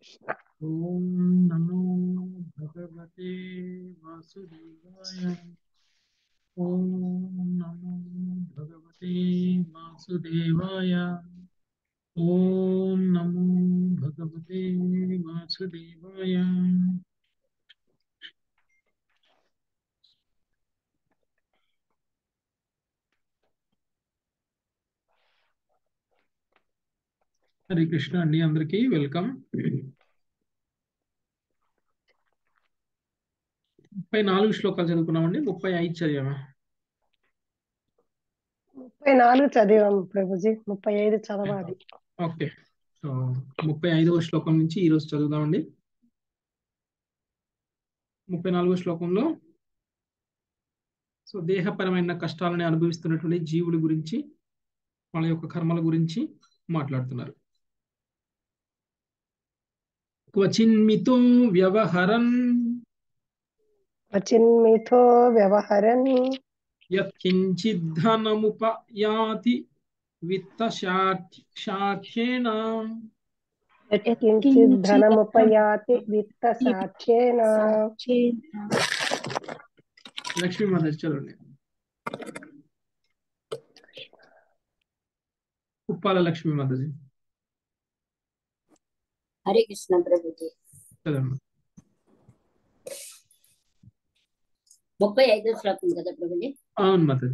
కృష్ణ ఓం నమో భగవతే వాసుదేవాయ ఓం నమో భగవతే వాసుదేవాయ ఓం నమో భగవతే వాసుదేవాయ హరే కృష్ణ అండి అందరికీ వెల్కమ్ ముప్పై నాలుగు శ్లోకాలు చదువుకున్నామండి ముప్పై ఐదు చదివామా ముప్పై నాలుగు చదివాం ప్రభుజీ ముప్పై ఐదు చదవాలి ఓకే సో ముప్పై ఐదవ శ్లోకం నుంచి ఈరోజు చదువుదామండి ముప్పై నాలుగవ శ్లోకంలో సో దేహపరమైన కష్టాలని అనుభవిస్తున్నటువంటి జీవుల గురించి వాళ్ళ యొక్క కర్మల గురించి మాట్లాడుతున్నారు క్వచిన్మితో వ్యవహరన్ అచిన్మితో వ్యవహరన్ యత్కించిద్ధనముపయాతి విత్తశాఖ్యేన కించిత్ ధనముపయాతి విత్త సాక్ష్యేన లక్ష్మీ మాత చదవండి ఉప్పాల లక్ష్మీ మాతాజీ హరే కృష్ణ ప్రభుజీ చదవండి ముప్పై ఐదో శ్లోకం కదా ప్రభుజీ అవును మాతాజీ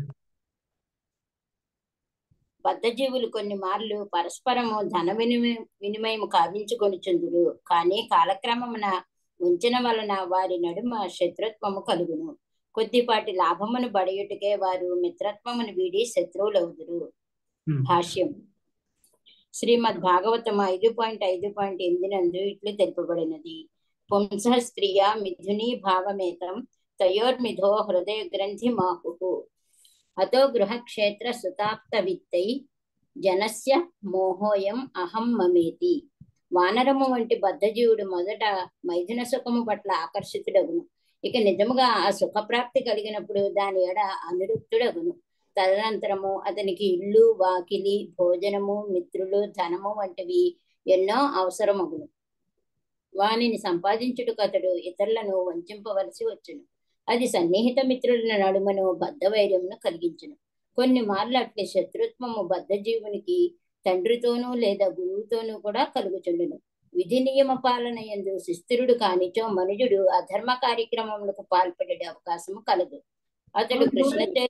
బద్ధజీవులు కొన్ని మార్లు పరస్పరము ధన వినిమయం వినిమయం కావించుకొని చుందురు కానీ కాలక్రమమున ఉంచిన వలన వారి నడుమ శత్రుత్వము కలుగును కొద్దిపాటి లాభమును బడయుటకే వారు మిత్రత్వమును వీడి శత్రువులవుదురు Hmm. భాష్యం శ్రీమద్ భాగవతం ఐదు పాయింట్ ఐదు పాయింట్ ఎనిమిది నందు ఇట్లు తెలుపబడినది పుంస స్త్రియ మిథుని భావమేతం తయోర్మిధో హృదయ గ్రంథి మాహు అతో గృహక్షేత్ర సుతాప్త విత్తై జనస్య మోహోయం అహం మమేతి వానరము వంటి బద్ధజీవుడు మొదట మైథున సుఖము పట్ల ఆకర్షితుడగును ఇక నిజముగా ఆ సుఖప్రాప్తి కలిగినప్పుడు దాని ఎడ అనురుక్తుడగును తదనంతరము అతనికి ఇల్లు వాకిలి భోజనము మిత్రులు ధనము వంటివి ఎన్నో అవసరమగును వానిని సంపాదించుటకు అతడు ఇతరులను వంచింపవలసి వచ్చును అది సన్నిహిత మిత్రుల నడుమను బద్ధవైర్యమును కలిగించును కొన్ని మార్లు అట్లి శత్రుత్వము బద్ధజీవునికి తండ్రితోనూ లేదా గురువుతోనూ కూడా కలుగుచుండును విధి నియమ పాలన ఎందు సుస్థిరుడు కానిచో మనుజుడు అధర్మ కార్యక్రమములకు పాల్పడే అవకాశము కలదు అతడు కృష్ణ చే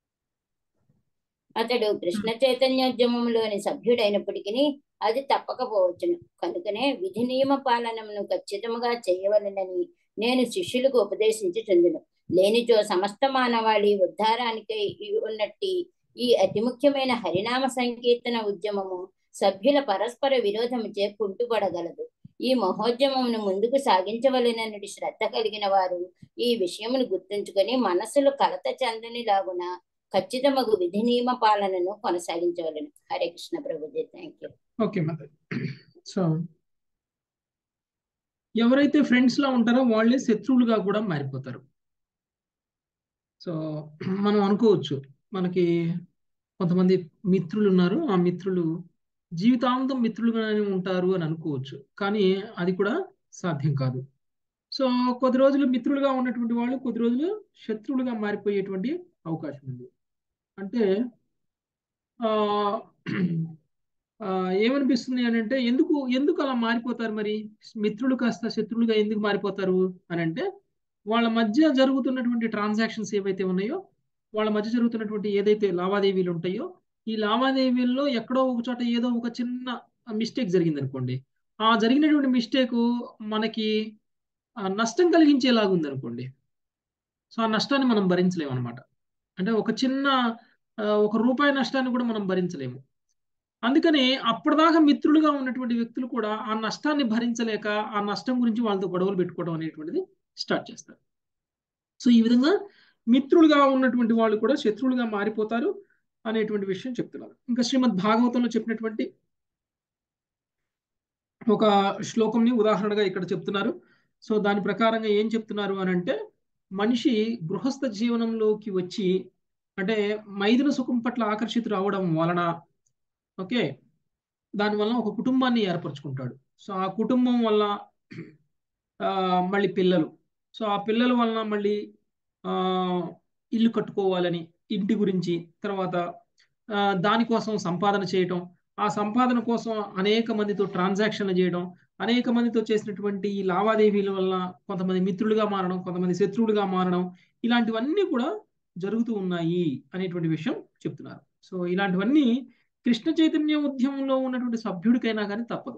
అతడు కృష్ణ చైతన్యోద్యమంలోని సభ్యుడైనప్పటికీ అది తప్పకపోవచ్చును కనుకనే విధి నియమ పాలనను ఖచ్చితంగా చేయవలనని నేను శిష్యులకు ఉపదేశించుచుందును లేనిచో సమస్త మానవాళి ఉద్ధారానికై ఉన్నట్టి ఈ అతి ముఖ్యమైన హరినామ సంకీర్తన ఉద్యమము సభ్యుల పరస్పర విరోధముచే కుంటుపడగలదు ఈ మహోద్యమమును ముందుకు సాగించవలనని శ్రద్ధ కలిగిన వారు ఈ విషయమును గుర్తుంచుకొని మనస్సులు కలత చెందని లాగున ఖచ్చితమగు విధి నియమ పాలనను కొనసాగించవలను హరే కృష్ణ ప్రభుజీ థ్యాంక్ యూ ఓకే మాతాజీ సో ఎవరైతే ఫ్రెండ్స్ లా ఉంటారో వాళ్ళే శత్రువులుగా కూడా మారిపోతారు సో మనం అనుకోవచ్చు మనకి కొంతమంది మిత్రులు ఉన్నారు ఆ మిత్రులు జీవితాంతం మిత్రులుగానే ఉంటారు అని అనుకోవచ్చు కానీ అది కూడా సాధ్యం కాదు సో కొద్ది రోజులు మిత్రులుగా ఉన్నటువంటి వాళ్ళు కొద్ది రోజులు శత్రువులుగా మారిపోయేటువంటి అవకాశం ఉంది అంటే ఆ ఆ, ఏమనిపిస్తుంది అని అంటే ఎందుకు ఎందుకు అలా మారిపోతారు మరి మిత్రులు కాస్త శత్రువులుగా ఎందుకు మారిపోతారు అని అంటే వాళ్ళ మధ్య జరుగుతున్నటువంటి ట్రాన్సాక్షన్స్ ఏవైతే ఉన్నాయో వాళ్ళ మధ్య జరుగుతున్నటువంటి ఏదైతే లావాదేవీలు ఉంటాయో ఈ లావాదేవీల్లో ఎక్కడో ఒక చోట ఏదో ఒక చిన్న మిస్టేక్ జరిగింది అనుకోండి ఆ జరిగినటువంటి మిస్టేక్ మనకి ఆ, నష్టం కలిగించేలాగా ఉంది అనుకోండి సో ఆ నష్టాన్ని మనం భరించలేము అనమాట అంటే ఒక చిన్న ఆ, ఒక రూపాయి నష్టాన్ని కూడా మనం భరించలేము అందుకని అప్పటిదాకా మిత్రులుగా ఉన్నటువంటి వ్యక్తులు కూడా ఆ నష్టాన్ని భరించలేక ఆ నష్టం గురించి వాళ్ళతో గొడవలు పెట్టుకోవడం అనేటువంటిది స్టార్ట్ చేస్తారు సో ఈ విధంగా మిత్రులుగా ఉన్నటువంటి వాళ్ళు కూడా శత్రువులుగా మారిపోతారు అనేటువంటి విషయం చెప్తున్నారు ఇంకా శ్రీమద్ భాగవతంలో చెప్పినటువంటి ఒక శ్లోకంని ఉదాహరణగా ఇక్కడ చెప్తున్నారు సో దాని ప్రకారంగా ఏం చెప్తున్నారు అని అంటే మనిషి గృహస్థ జీవనంలోకి వచ్చి అంటే మైదున సుఖం పట్ల ఆకర్షితుడు అవడం వలన ఓకే దానివల్ల ఒక కుటుంబాన్ని ఏర్పరచుకుంటాడు సో ఆ కుటుంబం వల్ల ఆ, మళ్ళీ పిల్లలు సో ఆ పిల్లల వలన మళ్ళీ ఆ, ఇల్లు కట్టుకోవాలని ఇంటి గురించి తర్వాత ఆ, దానికోసం సంపాదన చేయటం ఆ సంపాదన కోసం అనేక మందితో ట్రాన్సాక్షన్లు చేయడం అనేక మందితో చేసినటువంటి ఈ లావాదేవీల వల్ల కొంతమంది మిత్రులుగా మారడం కొంతమంది శత్రువులుగా మారడం ఇలాంటివన్నీ కూడా జరుగుతూ ఉన్నాయి అనేటువంటి విషయం చెప్తున్నారు సో ఇలాంటివన్నీ కృష్ణ చైతన్య ఉద్యమంలో ఉన్నటువంటి సభ్యుడికైనా కానీ తప్పదు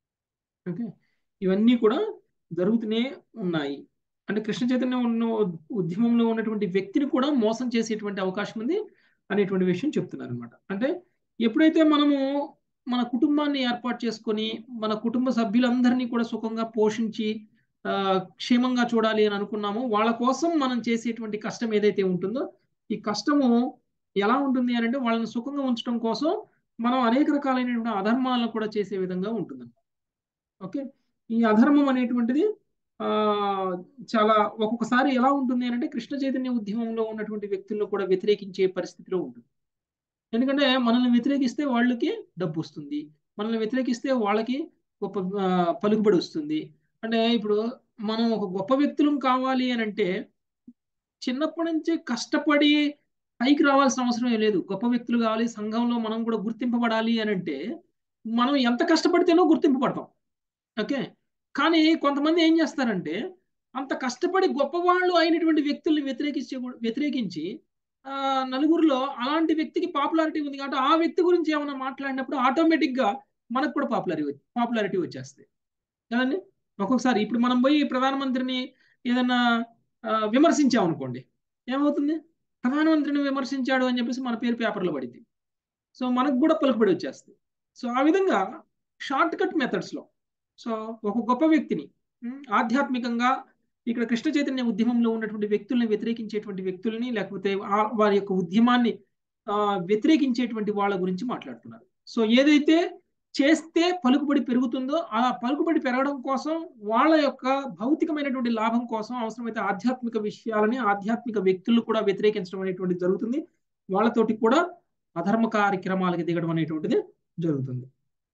ఓకే ఇవన్నీ కూడా జరుగుతూనే ఉన్నాయి అంటే కృష్ణ చైతన్య ఉన్న ఉద్యమంలో ఉన్నటువంటి వ్యక్తిని కూడా మోసం చేసేటువంటి అవకాశం ఉంది అనేటువంటి విషయం చెప్తున్నారు అనమాట అంటే ఎప్పుడైతే మనము మన కుటుంబాన్ని ఏర్పాటు చేసుకొని మన కుటుంబ సభ్యులందరినీ కూడా సుఖంగా పోషించి ఆ, క్షేమంగా చూడాలి అని అనుకున్నామో వాళ్ళ కోసం మనం చేసేటువంటి కష్టం ఏదైతే ఉంటుందో ఈ కష్టము ఎలా ఉంటుంది అని అంటే వాళ్ళని సుఖంగా ఉంచడం కోసం మనం అనేక రకాలైనటువంటి అధర్మాలను కూడా చేసే విధంగా ఉంటుంది ఓకే ఈ అధర్మం అనేటువంటిది ఆ చాలా ఒక్కొక్కసారి ఎలా ఉంటుంది అని అంటే కృష్ణ చైతన్య ఉద్యమంలో ఉన్నటువంటి వ్యక్తులను కూడా వ్యతిరేకించే పరిస్థితిలో ఉంటుంది ఎందుకంటే మనల్ని వ్యతిరేకిస్తే వాళ్ళకి డబ్బు వస్తుంది మనల్ని వ్యతిరేకిస్తే వాళ్ళకి గొప్ప ఆ, పలుకుబడి వస్తుంది అంటే ఇప్పుడు మనం ఒక గొప్ప వ్యక్తులం కావాలి అని అంటే చిన్నప్పటి నుంచి కష్టపడి పైకి రావాల్సిన అవసరం ఏం లేదు గొప్ప వ్యక్తులు కావాలి సంఘంలో మనం కూడా గుర్తింపబడాలి అని అంటే మనం ఎంత కష్టపడితేనో గుర్తింపబడతాం ఓకే కానీ కొంతమంది ఏం చేస్తారంటే అంత కష్టపడి గొప్పవాళ్ళు అయినటువంటి వ్యక్తుల్ని వ్యతిరేకించి వ్యతిరేకించి ఆ, నలుగురిలో అలాంటి వ్యక్తికి పాపులారిటీ ఉంది కాబట్టి ఆ వ్యక్తి గురించి ఏమైనా మాట్లాడినప్పుడు ఆటోమేటిక్ గా మనకు కూడా పాపులారిటీ పాపులారిటీ వచ్చేస్తుంది కదండి ఒక్కొక్కసారి ఇప్పుడు మనం పోయి ప్రధానమంత్రిని ఏదన్నా ఆ, విమర్శించామనుకోండి ఏమవుతుంది ప్రధానమంత్రిని విమర్శించాడు అని చెప్పేసి మన పేరు పేపర్లో పడింది సో మనకు కూడా పలుకుబడి వచ్చేస్తుంది సో ఆ విధంగా షార్ట్ కట్ మెథడ్స్ లో సో ఒక గొప్ప వ్యక్తిని ఉమ్, ఆధ్యాత్మికంగా ఇక్కడ కృష్ణ చైతన్య ఉద్యమంలో ఉన్నటువంటి వ్యక్తుల్ని వ్యతిరేకించేటువంటి వ్యక్తుల్ని లేకపోతే ఆ- వారి యొక్క ఉద్యమాన్ని ఆ, వ్యతిరేకించేటువంటి వాళ్ళ గురించి మాట్లాడుతున్నారు సో ఏదైతే చేస్తే పలుకుబడి పెరుగుతుందో ఆ పలుకుబడి పెరగడం కోసం వాళ్ళ యొక్క భౌతికమైనటువంటి లాభం కోసం అవసరమైతే ఆధ్యాత్మిక విషయాలని ఆధ్యాత్మిక వ్యక్తులు కూడా వ్యతిరేకించడం అనేటువంటిది జరుగుతుంది వాళ్ళతోటి కూడా అధర్మ కార్యక్రమాలకి దిగడం అనేటువంటిది జరుగుతుంది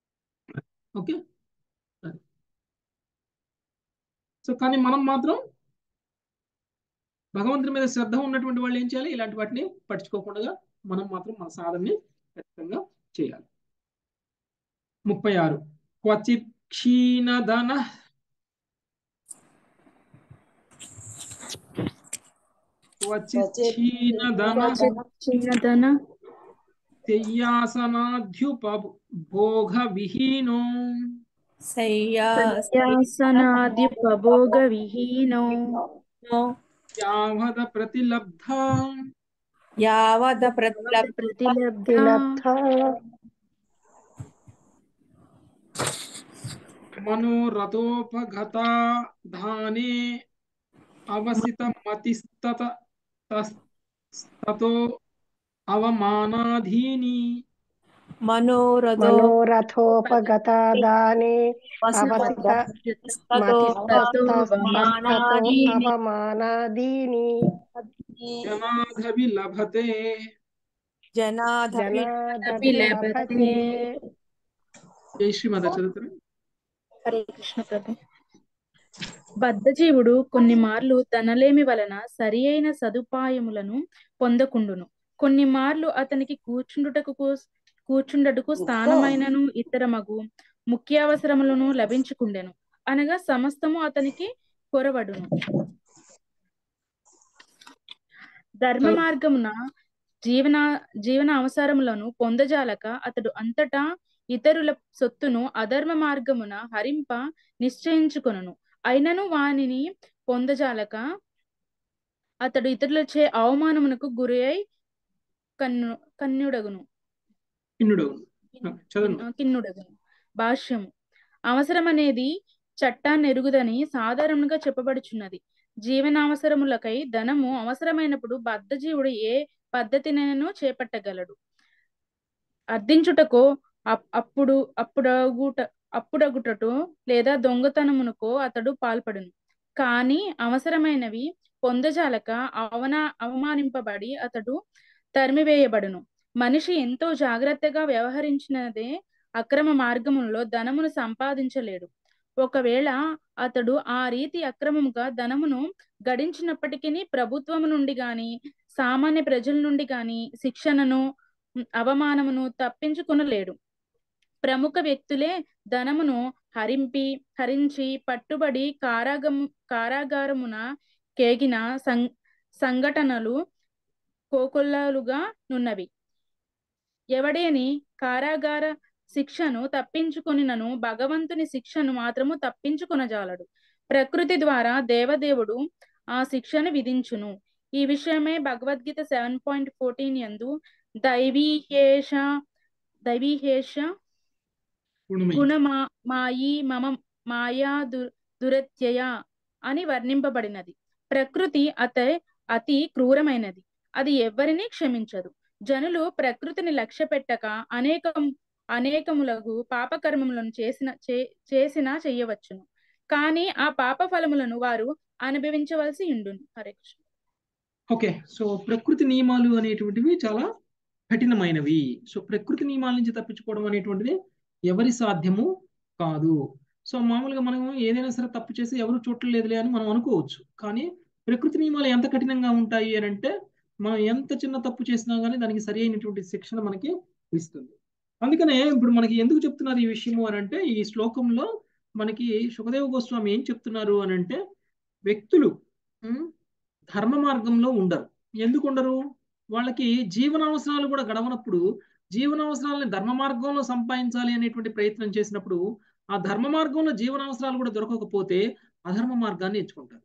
ఓకే సో కానీ మనం మాత్రం భగవంతుని మీద శ్రద్ధ ఉన్నటువంటి వాళ్ళు ఏం చేయాలి ఇలాంటి వాటిని పట్టించుకోకుండా మనం మాత్రం మన సాధనని ఖచ్చితంగా చేయాలి ముప్పై ఆరు క్వచిత్ క్షీణధన క్వచిత్ క్షీణధన చిన్నదన శయ్యాసనాధ్యుపభోగ విహీనో సన్యాసనాదిపభోగ విహీనో యావద ప్రతిలబ్ధ యావద ప్రతిలబ్ధ ప్రతిలబ్ధ తిలబ్ధ మనోరథోపగత ధానే అవసిత మతిస్తత తతో అవమానాధీని మనోరథో మనోరథోపగత దానే అవసిత అవమానాదీని జనాధవి లభతే జనాధపి జనాదపి లభతే జై శ్రీమద చదువుతారు హరే కృష్ణ ప్రభు బద్ధజీవుడు కొన్ని మార్లు ధనలేమి వలన సరి అయిన సదుపాయములను పొందకుండును కొన్ని మార్లు అతనికి కూర్చుండుటకు కూ- కూర్చుండటకు స్థానమైనను ఇతర మగు ముఖ్యావసరములను లభించుకుండెను అనగా సమస్తము అతనికి కొరవడును ధర్మ మార్గమున జీవన జీవన అవసరములను పొందజాలక అతడు అంతటా ఇతరుల సొత్తును అధర్మ మార్గమున హరింప నిశ్చయించుకొనును అయినను వానిని పొందజాలక అతడు ఇతరులచే అవమానమునకు గురి అయి కన్ను కన్నుడగును కిన్నుడు చదువు కిన్నుడగును భాష్యము అవసరం అనేది చట్టాన్ని ఎరుగుదని సాధారణంగా చెప్పబడుచున్నది జీవనావసరములకై ధనము అవసరమైనప్పుడు బద్ధజీవుడు ఏ పద్ధతినైనను చేపట్టగలడు అర్థించుటకో అప్- అప్పుడు అప్పుడగుట అప్పుడగుటటో లేదా దొంగతనమునకో అతడు పాల్పడును కానీ అవసరమైనవి పొందజాలక అవన అవమానింపబడి అతడు తరిమివేయబడును మనిషి ఎంతో జాగ్రత్తగా వ్యవహరించినదే అక్రమ మార్గములో ధనమును సంపాదించలేడు ఒకవేళ అతడు ఆ రీతి అక్రమముగా ధనమును గడించినప్పటికీ ప్రభుత్వము నుండి గాని సామాన్య ప్రజల నుండి గాని శిక్షణను ఉమ్, అవమానమును తప్పించుకొనలేడు ప్రముఖ వ్యక్తులే ధనమును హరింపి హరించి పట్టుబడి కారాగము కారాగారమున కేగిన సం సంఘటనలు కోకొల్లలుగా నున్నవి ఎవడేని కారాగార శిక్షను తప్పించుకొనినను భగవంతుని శిక్షను మాత్రము తప్పించుకొనజాలడు ప్రకృతి ద్వారా దేవదేవుడు ఆ శిక్షను విధించును ఈ విషయమే భగవద్గీత సెవెన్ పాయింట్ ఫోర్టీన్ యందు దైవీహేష దైవీహేష గుణమై గుణమా మాయి మమ మాయా దు దురత్యయ అని వర్ణింపబడినది ప్రకృతి అత అతి క్రూరమైనది అది ఎవ్వరినీ క్షమించదు జనులు ప్రకృతిని లక్ష్య పెట్టక అనేకం అనేకములగు పాపకర్మములను చేసిన చే చేసినా చెయ్యవచ్చును కానీ ఆ పాప ఫలములను వారు అనుభవించవలసి ఉండును హరే కృష్ణ ఓకే సో ప్రకృతి నియమాలు అనేటువంటివి చాలా కఠినమైనవి సో ప్రకృతి నియమాల నుంచి తప్పించుకోవడం అనేటువంటిది ఎవరి సాధ్యము కాదు సో మామూలుగా మనం ఏదైనా సరే తప్పు చేసి ఎవరు చూడలేదులే అని మనం అనుకోవచ్చు కానీ ప్రకృతి నియమాలు ఎంత కఠినంగా ఉంటాయి అని అంటే మనం ఎంత చిన్న తప్పు చేసినా కానీ దానికి సరి అయినటువంటి శిక్షణ మనకి ఇస్తుంది అందుకనే ఇప్పుడు మనకి ఎందుకు చెప్తున్నారు ఈ విషయము అని అంటే ఈ శ్లోకంలో మనకి సుఖదేవ గోస్వామి ఏం చెప్తున్నారు అని అంటే వ్యక్తులు ఉమ్, ధర్మ మార్గంలో ఉండరు ఎందుకు ఉండరు వాళ్ళకి జీవనావసరాలు కూడా గడవనప్పుడు జీవనావసరాలని ధర్మ మార్గంలో సంపాదించాలి అనేటువంటి ప్రయత్నం చేసినప్పుడు ఆ ధర్మ మార్గంలో జీవనావసరాలు కూడా దొరకకపోతే అధర్మ మార్గాన్ని ఎంచుకుంటారు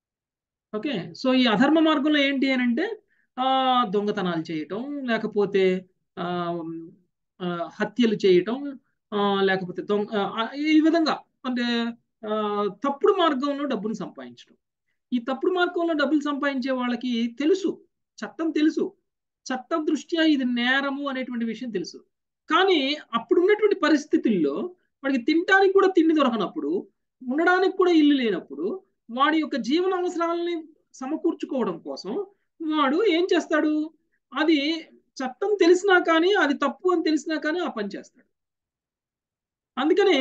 ఓకే సో ఈ అధర్మ మార్గంలో ఏంటి అని అంటే ఆ దొంగతనాలు చేయటం లేకపోతే ఆ ఆ, హత్యలు చేయటం ఆ, లేకపోతే దొంగ ఆ, ఈ విధంగా అంటే ఆ, తప్పుడు మార్గంలో డబ్బును సంపాదించడం ఈ తప్పుడు మార్గంలో డబ్బులు సంపాదించే వాళ్ళకి తెలుసు చట్టం తెలుసు చట్టం దృష్ట్యా ఇది నేరము అనేటువంటి విషయం తెలుసు కానీ అప్పుడు ఉన్నటువంటి పరిస్థితుల్లో వాడికి తినడానికి కూడా తిండి దొరకనప్పుడు ఉండడానికి కూడా ఇల్లు లేనప్పుడు వాడి యొక్క జీవన అవసరాలని సమకూర్చుకోవడం కోసం వాడు ఏం చేస్తాడు అది చట్టం తెలిసినా కానీ అది తప్పు అని తెలిసినా కానీ ఆ పని చేస్తాడు అందుకనే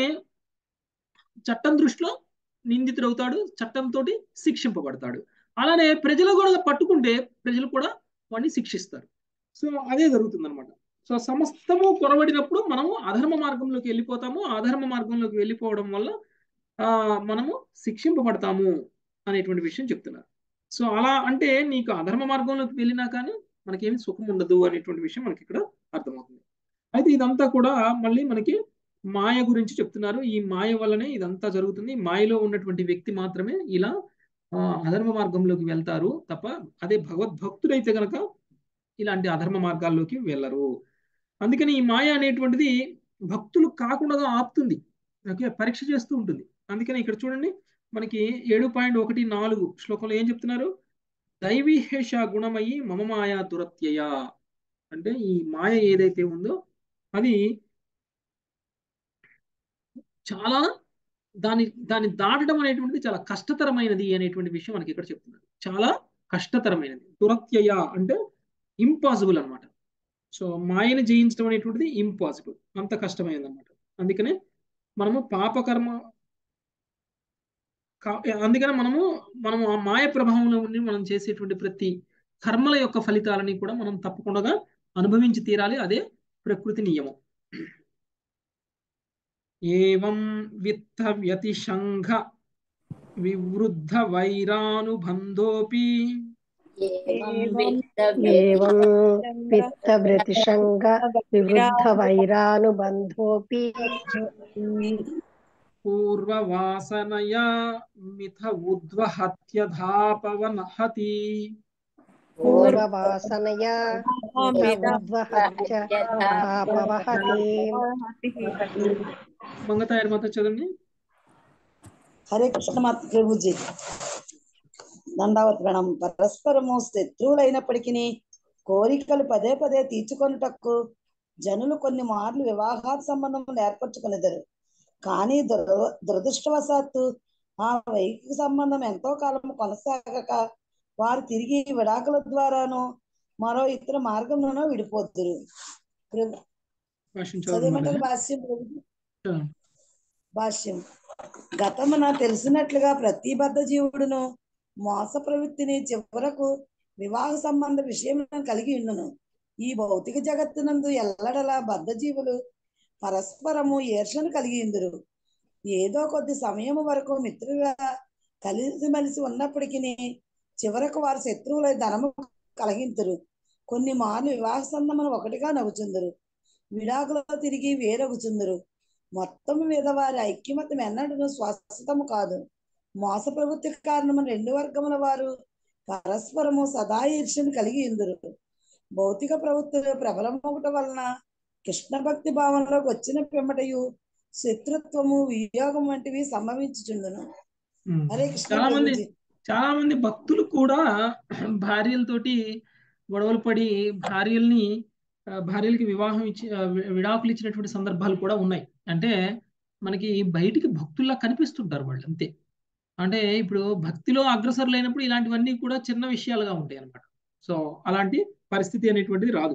చట్టం దృష్టిలో నిందితుడవుతాడు చట్టంతో శిక్షింపబడతాడు అలానే ప్రజలు కూడా పట్టుకుంటే ప్రజలు కూడా వాడిని శిక్షిస్తారు సో అదే జరుగుతుంది అనమాట సో సమస్తము కొరబడినప్పుడు మనము అధర్మ మార్గంలోకి వెళ్ళిపోతాము ఆ అధర్మ మార్గంలోకి వెళ్ళిపోవడం వల్ల ఆ మనము శిక్షింపబడతాము అనేటువంటి విషయం చెప్తున్నారు సో అలా అంటే నీకు అధర్మ మార్గంలోకి వెళ్ళినా కానీ మనకేమి సుఖం ఉండదు అనేటువంటి విషయం మనకి ఇక్కడ అర్థమవుతుంది అయితే ఇదంతా కూడా మళ్ళీ మనకి మాయ గురించి చెప్తున్నారు ఈ మాయ వల్లనే ఇదంతా జరుగుతుంది మాయలో ఉన్నటువంటి వ్యక్తి మాత్రమే ఇలా ఆ, అధర్మ మార్గంలోకి వెళ్తారు తప్ప అదే భగవద్భక్తుడైతే గనక ఇలాంటి అధర్మ మార్గాల్లోకి వెళ్ళరు అందుకని ఈ మాయ అనేటువంటిది భక్తులు కాకుండా ఆపుతుంది ఓకే పరీక్ష చేస్తూ ఉంటుంది అందుకని ఇక్కడ చూడండి మనకి ఏడు పాయింట్ ఒకటి నాలుగు శ్లోకంలో ఏం చెప్తున్నారు దైవీహేష గుణమయి మమ మాయ దురత్యయ అంటే ఈ మాయ ఏదైతే ఉందో అది చాలా దాని దాన్ని దాటడం అనేటువంటిది చాలా కష్టతరమైనది అనేటువంటి విషయం మనకి ఇక్కడ చెప్తున్నారు చాలా కష్టతరమైనది దురత్యయ అంటే ఇంపాసిబుల్ అన్నమాట సో మాయని జయించడం అనేటువంటిది ఇంపాసిబుల్ అంత కష్టమైనది అనమాట అందుకనే మనము పాపకర్మ కా- అందుకనే మనము మనము ఆ మాయ ప్రభావంలో ఉండి మనం చేసేటువంటి ప్రతి కర్మల యొక్క ఫలితాలని కూడా మనం తప్పకుండా అనుభవించి తీరాలి అదే ప్రకృతి నియమం ఏవం విత్త వ్యతిశంఘ వివృద్ధ వైరానుబంధోపి ఏవం విత్త ఏవం విత్తభృతిషంగ వివృద్ధ వైరానుబంధోపి పూర్వవాసనయా మిథ ఉద్వహత్యధాపవనహతి పూర్వవాసనయా ఉద్వహత్య తాపవహతి మంగతాయర్ మాత చదవండి హరే కృష్ణ మాత ప్రభుజీ దండావత్ ప్రణం పరస్పరము శత్రువులైనప్పటికీ కోరికలు పదే పదే తీర్చుకొనుటకు జనులు కొన్ని మార్లు వివాహాది సంబంధం ఏర్పరచుకొనిద్దరు కానీ దుర దురదృష్టవశాత్తు ఆ వైదిక సంబంధం ఎంతో కాలం కొనసాగక వారు తిరిగి విడాకుల ద్వారాను మరో ఇతర మార్గంలోనో విడిపోతురు ప్రభు భాష్యం చదవండి చదివమంటారు మాతాజీ భాష్యం ప్రభుజీ? చదవండి. భాష్యం గతమున తెలిసినట్లుగా ప్రతి బద్ధ జీవుడును మోస ప్రవృత్తిని చివరకు వివాహ సంబంధ విషయములను కలిగి ఉండును ఈ భౌతిక జగత్తునందు ఎల్లడలా బద్ధ జీవులు పరస్పరము ఈర్షను కలిగి ఉందురు ఏదో కొద్ది సమయం వరకు మిత్రులుగా కలిసిమెలిసి ఉన్నప్పటికీ చివరకు వారు శత్రువులై ధనము కలిగింతురు కొన్ని మార్లు వివాహ సంబంధం ఒకటిగా నవ్వుచుందరు విడాకులో తిరిగి వేరొగుచుందరు మొత్తం మీద వారి ఐక్యమత్యం ఎన్నడూ స్వస్థతము కాదు మోస ప్రవృత్తి కారణము రెండు వర్గముల వారు పరస్పరము సదా ఈర్ష్యను కలిగి ఉందరు భౌతిక ప్రవృత్తులు ప్రబలమొకట వలన కృష్ణ భక్తి భావనలోకి వచ్చిన పిమ్మటయు శత్రుత్వము వియోగం వంటివి సంభవించుచుండును ఉమ్. హరే కృష్ణ చాలా మంది ప్రభుజీ చాలా మంది భక్తులు కూడా భార్యలతోటి గొడవలు పడి భార్యల్ని ఆ, భార్యలకి వివాహం ఇచ్చి ఆ, వి- విడాకులు ఇచ్చినటువంటి సందర్భాలు కూడా ఉన్నాయి అంటే మనకి బయటికి భక్తుల్లా కనిపిస్తుంటారు వాళ్ళు అంతే అంటే ఇప్పుడు భక్తిలో అగ్రసరులు అయినప్పుడు ఇలాంటివన్నీ కూడా చిన్న విషయాలుగా ఉంటాయి అన్నమాట సో అలాంటి పరిస్థితి అనేటువంటిది రాదు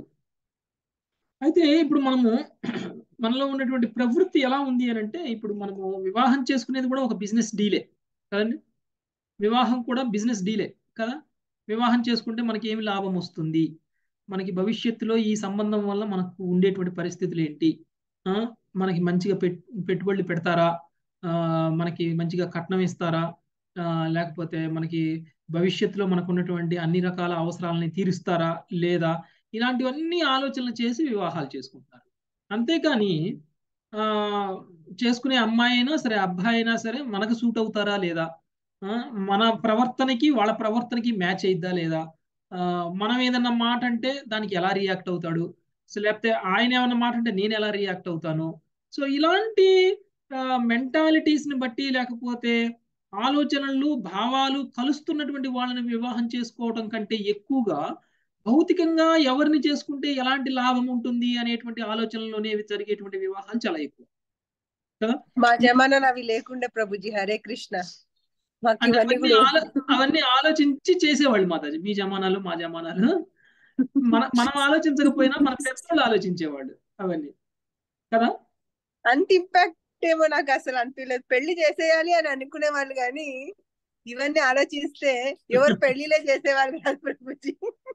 అయితే ఇప్పుడు మనము మనలో ఉన్నటువంటి ప్రవృత్తి ఎలా ఉంది అని అంటే ఇప్పుడు మనము వివాహం చేసుకునేది కూడా ఒక బిజినెస్ డీలే కదండి వివాహం కూడా బిజినెస్ డీలే కదా వివాహం చేసుకుంటే మనకి ఏమి లాభం వస్తుంది మనకి భవిష్యత్తులో ఈ సంబంధం వల్ల మనకు ఉండేటువంటి పరిస్థితులు ఏంటి ఆ, మనకి మంచిగా పెట్ పెట్టుబడులు పెడతారా ఆ, మనకి మంచిగా కట్నం ఇస్తారా ఆ, లేకపోతే మనకి భవిష్యత్తులో మనకు ఉన్నటువంటి అన్ని రకాల అవసరాలని తీరుస్తారా లేదా ఇలాంటివన్నీ ఆలోచనలు చేసి వివాహాలు చేసుకుంటారు అంతేకాని ఆ చేసుకునే అమ్మాయి అయినా సరే అబ్బాయి అయినా సరే మనకు సూట్ అవుతారా లేదా ఆ, మన ప్రవర్తనకి వాళ్ళ ప్రవర్తనకి మ్యాచ్ అయిద్దా లేదా ఆ, మనం ఏదన్నా మాట అంటే దానికి ఎలా రియాక్ట్ అవుతాడు సో లేకపోతే ఆయన ఏమన్నా మాట అంటే నేను ఎలా రియాక్ట్ అవుతాను సో ఇలాంటి మెంటాలిటీస్ ని బట్టి లేకపోతే ఆలోచనలు భావాలు కలుస్తున్నటువంటి వాళ్ళని వివాహం చేసుకోవడం కంటే ఎక్కువగా భౌతికంగా ఎవరిని చేసుకుంటే ఎలాంటి లాభం ఉంటుంది అనేటువంటి ఆలోచనలోనే జరిగేటువంటి వివాహాలు చాలా ఎక్కువ కదా మా జమానాలో అవి లేకుండే ప్రభుజీ హరే కృష్ణ మాకు అంటే ఇవన్నీ అవన్నీ కూడా ఆలో అవన్నీ ఆలోచించి చేసేవాళ్ళు మాతాజీ మీ జమానాలు మా జమానాలు మన మనం ఆలోచించకపోయినా మన పెద్దలు ఆలోచించేవాళ్ళు అవన్నీ కదా అంత ఇంపాక్ట్ ఏమో నాకు అసలు అనిపించలేదు పెళ్లి చేసేయాలి అని అనుకునే వాళ్ళు కానీ ఇవన్నీ ఆలోచిస్తే ఎవరు పెళ్లిలే చేసేవాళ్ళు కాదు ప్రభుజీ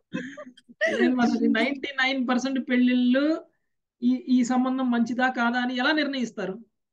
నేను మాతాజీ నైన్టీ నైన్ పర్సెంట్ పెళ్లిళ్ళు ఈ ఈ సంబంధం మంచిదా కాదా అని ఎలా నిర్ణయిస్తారు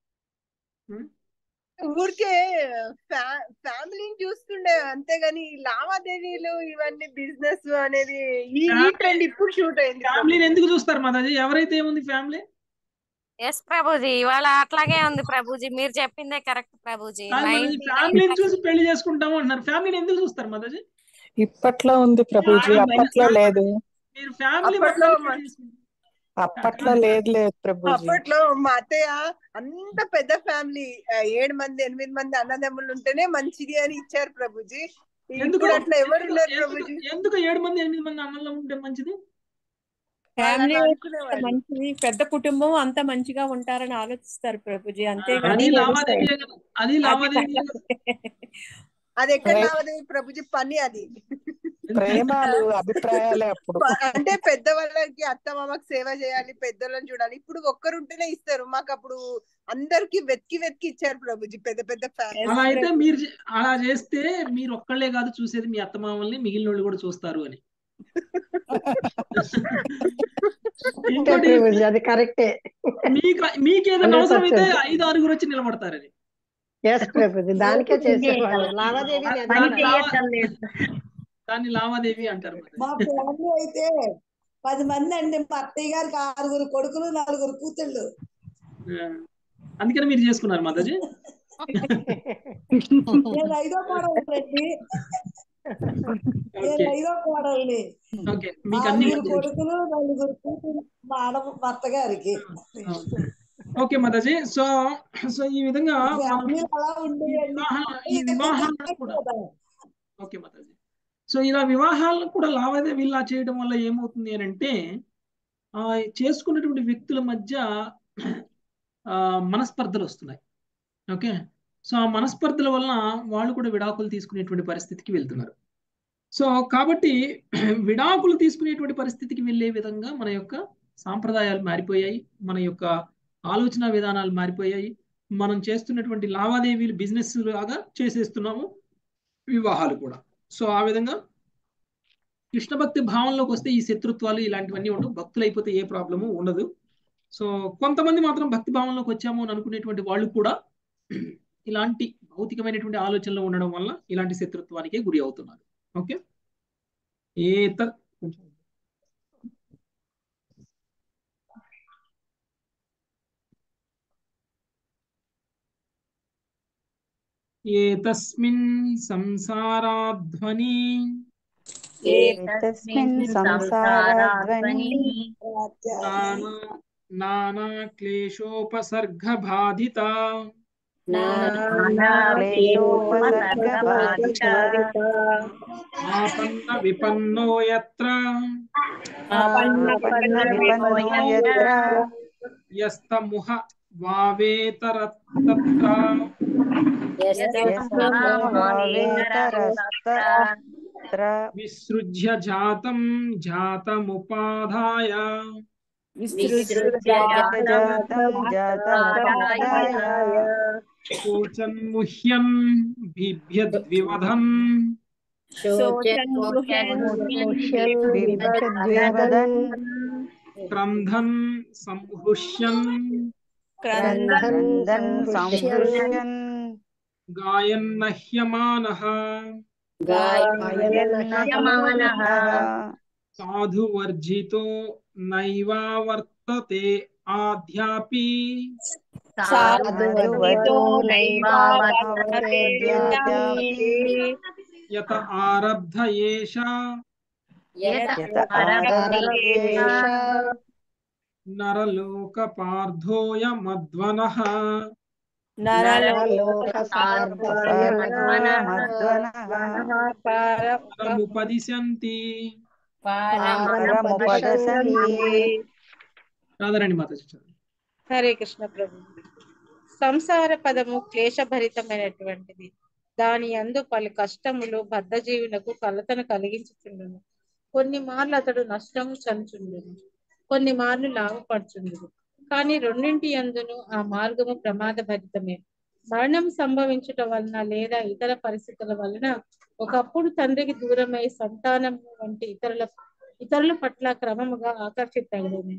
ఉం? ఊరికే ఫ్యా- ఫ్యామిలీని చూస్తుండే అంతేగాని ఈ లావాదేవీలు ఇవన్నీ బిజినెస్ అనేది ఈ ఈ ఫ్యామిలీ ట్రెండ్ ఇప్పుడు షూట్ అయింది ఫ్యామిలీని ప్రభుజీ ఎందుకు చూస్తారు మాతాజీ ఎవరైతే ఏముంది ఫ్యామిలీ ఎస్ ప్రభుజీ ఇవాళ అట్లాగే ఉంది ప్రభుజీ మీరు చెప్పిందే కరెక్ట్ ప్రభుజీ కాదు మాతాజీ నైన్టీ నైన్ ఫ్యామిలీని చూసి పెళ్లి చేసుకుంటాము అంటున్నారు ఫ్యామిలీని ఎందుకు చూస్తారు మాతాజీ ఇప్పట్లో ఉంది ప్రభుజీ ఆయన అప్పట్లో లేదు మీరు ఫ్యామిలీ అప్పట్లో పక్కన మా- పెళ్లి చేసుకుంటారు అప్పట్లో లేదు లేదు ప్రభుజీ అప్పట్లో మా అత్తయ్య అంత పెద్ద ఫ్యామిలీ ఏడు మంది ఎనిమిది మంది అన్నదమ్ములు ఉంటేనే మంచిది అని ఇచ్చారు ప్రభుజీ ఎందుకు ఇప్పుడు అట్లా ఎవరు ఎందుకు ఉన్నారు ఎందుకు ప్రభుజీ ఎందుకు ఏడు మంది ఎనిమిది మంది అన్నలు ఉంటే మంచిది వాళ్ళు ఫ్యామిలీ అట్లా అంత అనుకునేవాళ్ళు మంచిది పెద్ద కుటుంబం అంత మంచిగా ఉంటారని ఆలోచిస్తారు ప్రభుజీ ఆ, అంతేగాని అది అది లావాదేవీ వ్యవసాయం కదా అది అది లావాదేవీ కదా అది ఎక్కడ ప్రే- లావాదేవీ ప్రభుజీ పని అది ప్రేమాలు అభిప్రాయాలే అప్పుడు ప- అంటే పెద్దవాళ్ళకి అత్త మామకి సేవ చేయాలి పెద్దలను చూడాలి ఇప్పుడు ఒక్కరు ఉంటేనే ఇస్తారు మాకు అప్పుడు అందరికి వెతికి వెతికి ఇచ్చారు ప్రభుజీ పెద్ద పెద్ద ఎస్ ఫ్యామిలీ అలా అయితే ప్రభు మీరు చే- అలా చేస్తే మీరు ఒక్కళ్ళే కాదు చూసేది మీ అత్తమామల్ని మిగిలిన వాళ్ళు కూడా చూస్తారు అని కరెక్టే ఇంకోటి ప్రభుజీ అది కరెక్టే మీకు మీకు ఏదైనా హండ్రెడ్ అవసరం అయితే పర్సెంట్ ఐదు ఆరుగురు వచ్చి నిలబడతారని ఎస్ ప్రభుజీ దానికే చేసేవాళ్ళు లావాదేవీని దా- అది దాన్ని కూడా లావా దాన్ని లావాదేవీ అంటారు మరి మా ఫ్యామిలీ అయితే పది మంది అండి మా అత్తయ్య గారికి ఆరుగురు కొడుకులు నలుగురు కూతుళ్ళు ఆ, అందుకని మీరు చేసుకున్నారు మాతాజీ నేను ఐదో కోడలండి నేను ఓకే ఐదో కోడల్ని ఓకే మీకు అన్ని ఆరుగురు కొడుకులు నలుగురు కూతుళ్ళు మా ఆడ మా అత్తగారికి ఓకే మాతాజీ సో సో ఈ విధంగా మనం ఫ్యామిలీ అలా ఈ ఉండేయండి వివాహ ఈ వివాహాలను కూడా ఓకే మాతాజీ సో ఇలా వివాహాలను కూడా లావాదేవీలా చేయడం వల్ల ఏమవుతుంది అని అంటే ఆ చేసుకున్నటువంటి వ్యక్తుల మధ్య ఆ మనస్పర్ధలు వస్తున్నాయి ఓకే సో ఆ మనస్పర్ధల వలన వాళ్ళు కూడా విడాకులు తీసుకునేటువంటి పరిస్థితికి వెళ్తున్నారు సో కాబట్టి విడాకులు తీసుకునేటువంటి పరిస్థితికి వెళ్ళే విధంగా మన యొక్క సాంప్రదాయాలు మారిపోయాయి మన యొక్క ఆలోచన విధానాలు మారిపోయాయి మనం చేస్తున్నటువంటి లావాదేవీలు బిజినెస్ లాగా చేసేస్తున్నాము వివాహాలు కూడా సో ఆ విధంగా కృష్ణ భక్తి భావంలోకి వస్తే ఈ శత్రుత్వాలు ఇలాంటివన్నీ ఉండవు భక్తులు అయిపోతే ఏ ప్రాబ్లము ఉండదు సో కొంతమంది మాత్రం భక్తి భావంలోకి వచ్చాము అని అనుకునేటువంటి వాళ్ళు కూడా ఇలాంటి భౌతికమైనటువంటి ఆలోచనలు ఉండడం వల్ల ఇలాంటి శత్రుత్వానికే గురి అవుతున్నారు ఓకే ఏత ఏతస్మిన్ సంసారాధ్వని ఏతస్మిన్ సంసారాధ్వని నానా నానా క్లేశోపసర్గ బాధిత ఆపన్న విపన్నో యత్ర యస్తముహ వావేతరత్ర విసృజ్య జాతం జాతముపాధాయ శోచన్ముహ్యన్ బిభ్యద్వివధన్ క్రంధన్ సంహృష్యన్ గాయన్నహ్యమానః సాధువర్జితో నైవావర్తతే ఆధ్యాపి యత ఆరబ్ధ ఏష నరలోక పార్థోయ మధ్వనః పరముపదిశంతి రాధారాణి మాత చదువు హరే కృష్ణ ప్రభు సంసార పదము క్లేశభరితమైనటువంటిది దాని అందు పలు కష్టములు బద్ధజీవులకు కలతను కలిగించుచుండును కొన్ని మార్లు అతడు నష్టము చనుచుండును కొన్ని మార్లు లాభపడుచుండును కానీ రెండింటి అందును ఆ మార్గము ప్రమాద భరితమే మరణం సంభవించుట వలన లేదా ఇతర పరిస్థితుల వలన ఒకప్పుడు తండ్రికి దూరమై సంతానం వంటి ఇతరుల ఇతరుల పట్ల క్రమముగా ఆకర్షితగును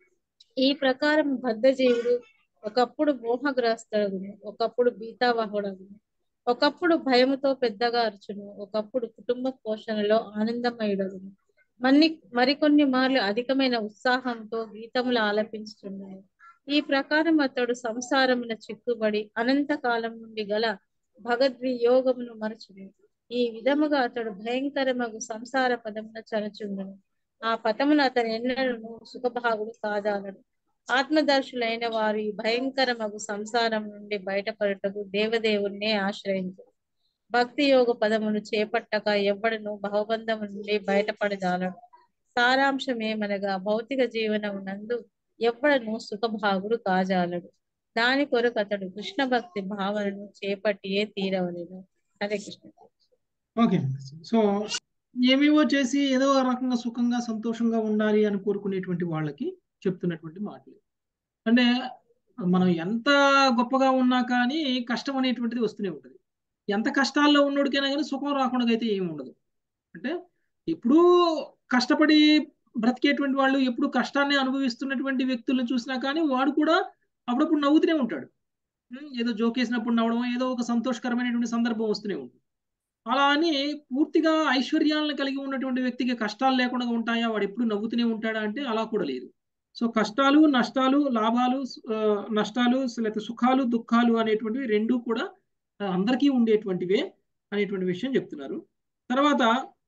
ఈ ప్రకారం బద్ధజీవుడు ఒకప్పుడు మోహగ్రస్తుడును ఒకప్పుడు బీతావహుడగును ఒకప్పుడు భయముతో పెద్దగా అరుచును ఒకప్పుడు కుటుంబ పోషణలో ఆనందమయుడగును మన్ని మరికొన్ని మార్లు అధికమైన ఉత్సాహంతో గీతములు ఆలపించుచుండను ఈ ప్రకారం అతడు సంసారమున చిక్కుబడి అనంత కాలం నుండి గల భగద్వియోగమును మరచును ఈ విధముగా అతడు భయంకరమగు సంసార పదమున చనుచుండను ఆ పదమును అతను ఎన్నడూ సుఖభాగుడు కాదాలడు ఆత్మదర్శులైన వారు ఈ భయంకరమగు సంసారం నుండి బయటపడటకు దేవదేవుణ్ణే ఆశ్రయించు భక్తి యోగ పదమును చేపట్టక ఎవ్వడను భవబంధము నుండి బయటపడదాలడు సారాంశం ఏమనగా భౌతిక జీవనం నందు ఎవ్వడను సుఖభాగుడు కాజాలడు దాని కొరకు అతడు కృష్ణ భక్తి భావనను చేపట్టియే తీరవలేను హరే కృష్ణ ఓకే సో ఏమేవో చేసి ఏదో రకంగా సుఖంగా సంతోషంగా ఉండాలి అని కోరుకునేటువంటి వాళ్ళకి చెప్తున్నటువంటి మాటలు అంటే మనం ఎంత గొప్పగా ఉన్నా కానీ కష్టం అనేటువంటిది వస్తూనే ఉంటుంది ఎంత కష్టాల్లో ఉన్నోడికైనా కానీ సుఖం రాకుండా అయితే ఏమి ఉండదు అంటే ఎప్పుడూ కష్టపడి బ్రతికేటువంటి వాళ్ళు ఎప్పుడు కష్టాన్ని అనుభవిస్తున్నటువంటి వ్యక్తులను చూసినా కానీ వాడు కూడా అప్పుడప్పుడు నవ్వుతూనే ఉంటాడు ఏదో జోకేసినప్పుడు నవ్వడం ఏదో ఒక సంతోషకరమైనటువంటి సందర్భం వస్తూనే ఉంటుంది అలా అని పూర్తిగా ఐశ్వర్యాలను కలిగి ఉన్నటువంటి వ్యక్తికి కష్టాలు లేకుండా ఉంటాయా వాడు ఎప్పుడు నవ్వుతూనే ఉంటాడా అంటే అలా కూడా లేదు సో కష్టాలు నష్టాలు లాభాలు నష్టాలు లేకపోతే సుఖాలు దుఃఖాలు అనేటువంటివి రెండూ కూడా అందరికీ ఉండేటువంటివే అనేటువంటి విషయం చెప్తున్నారు తర్వాత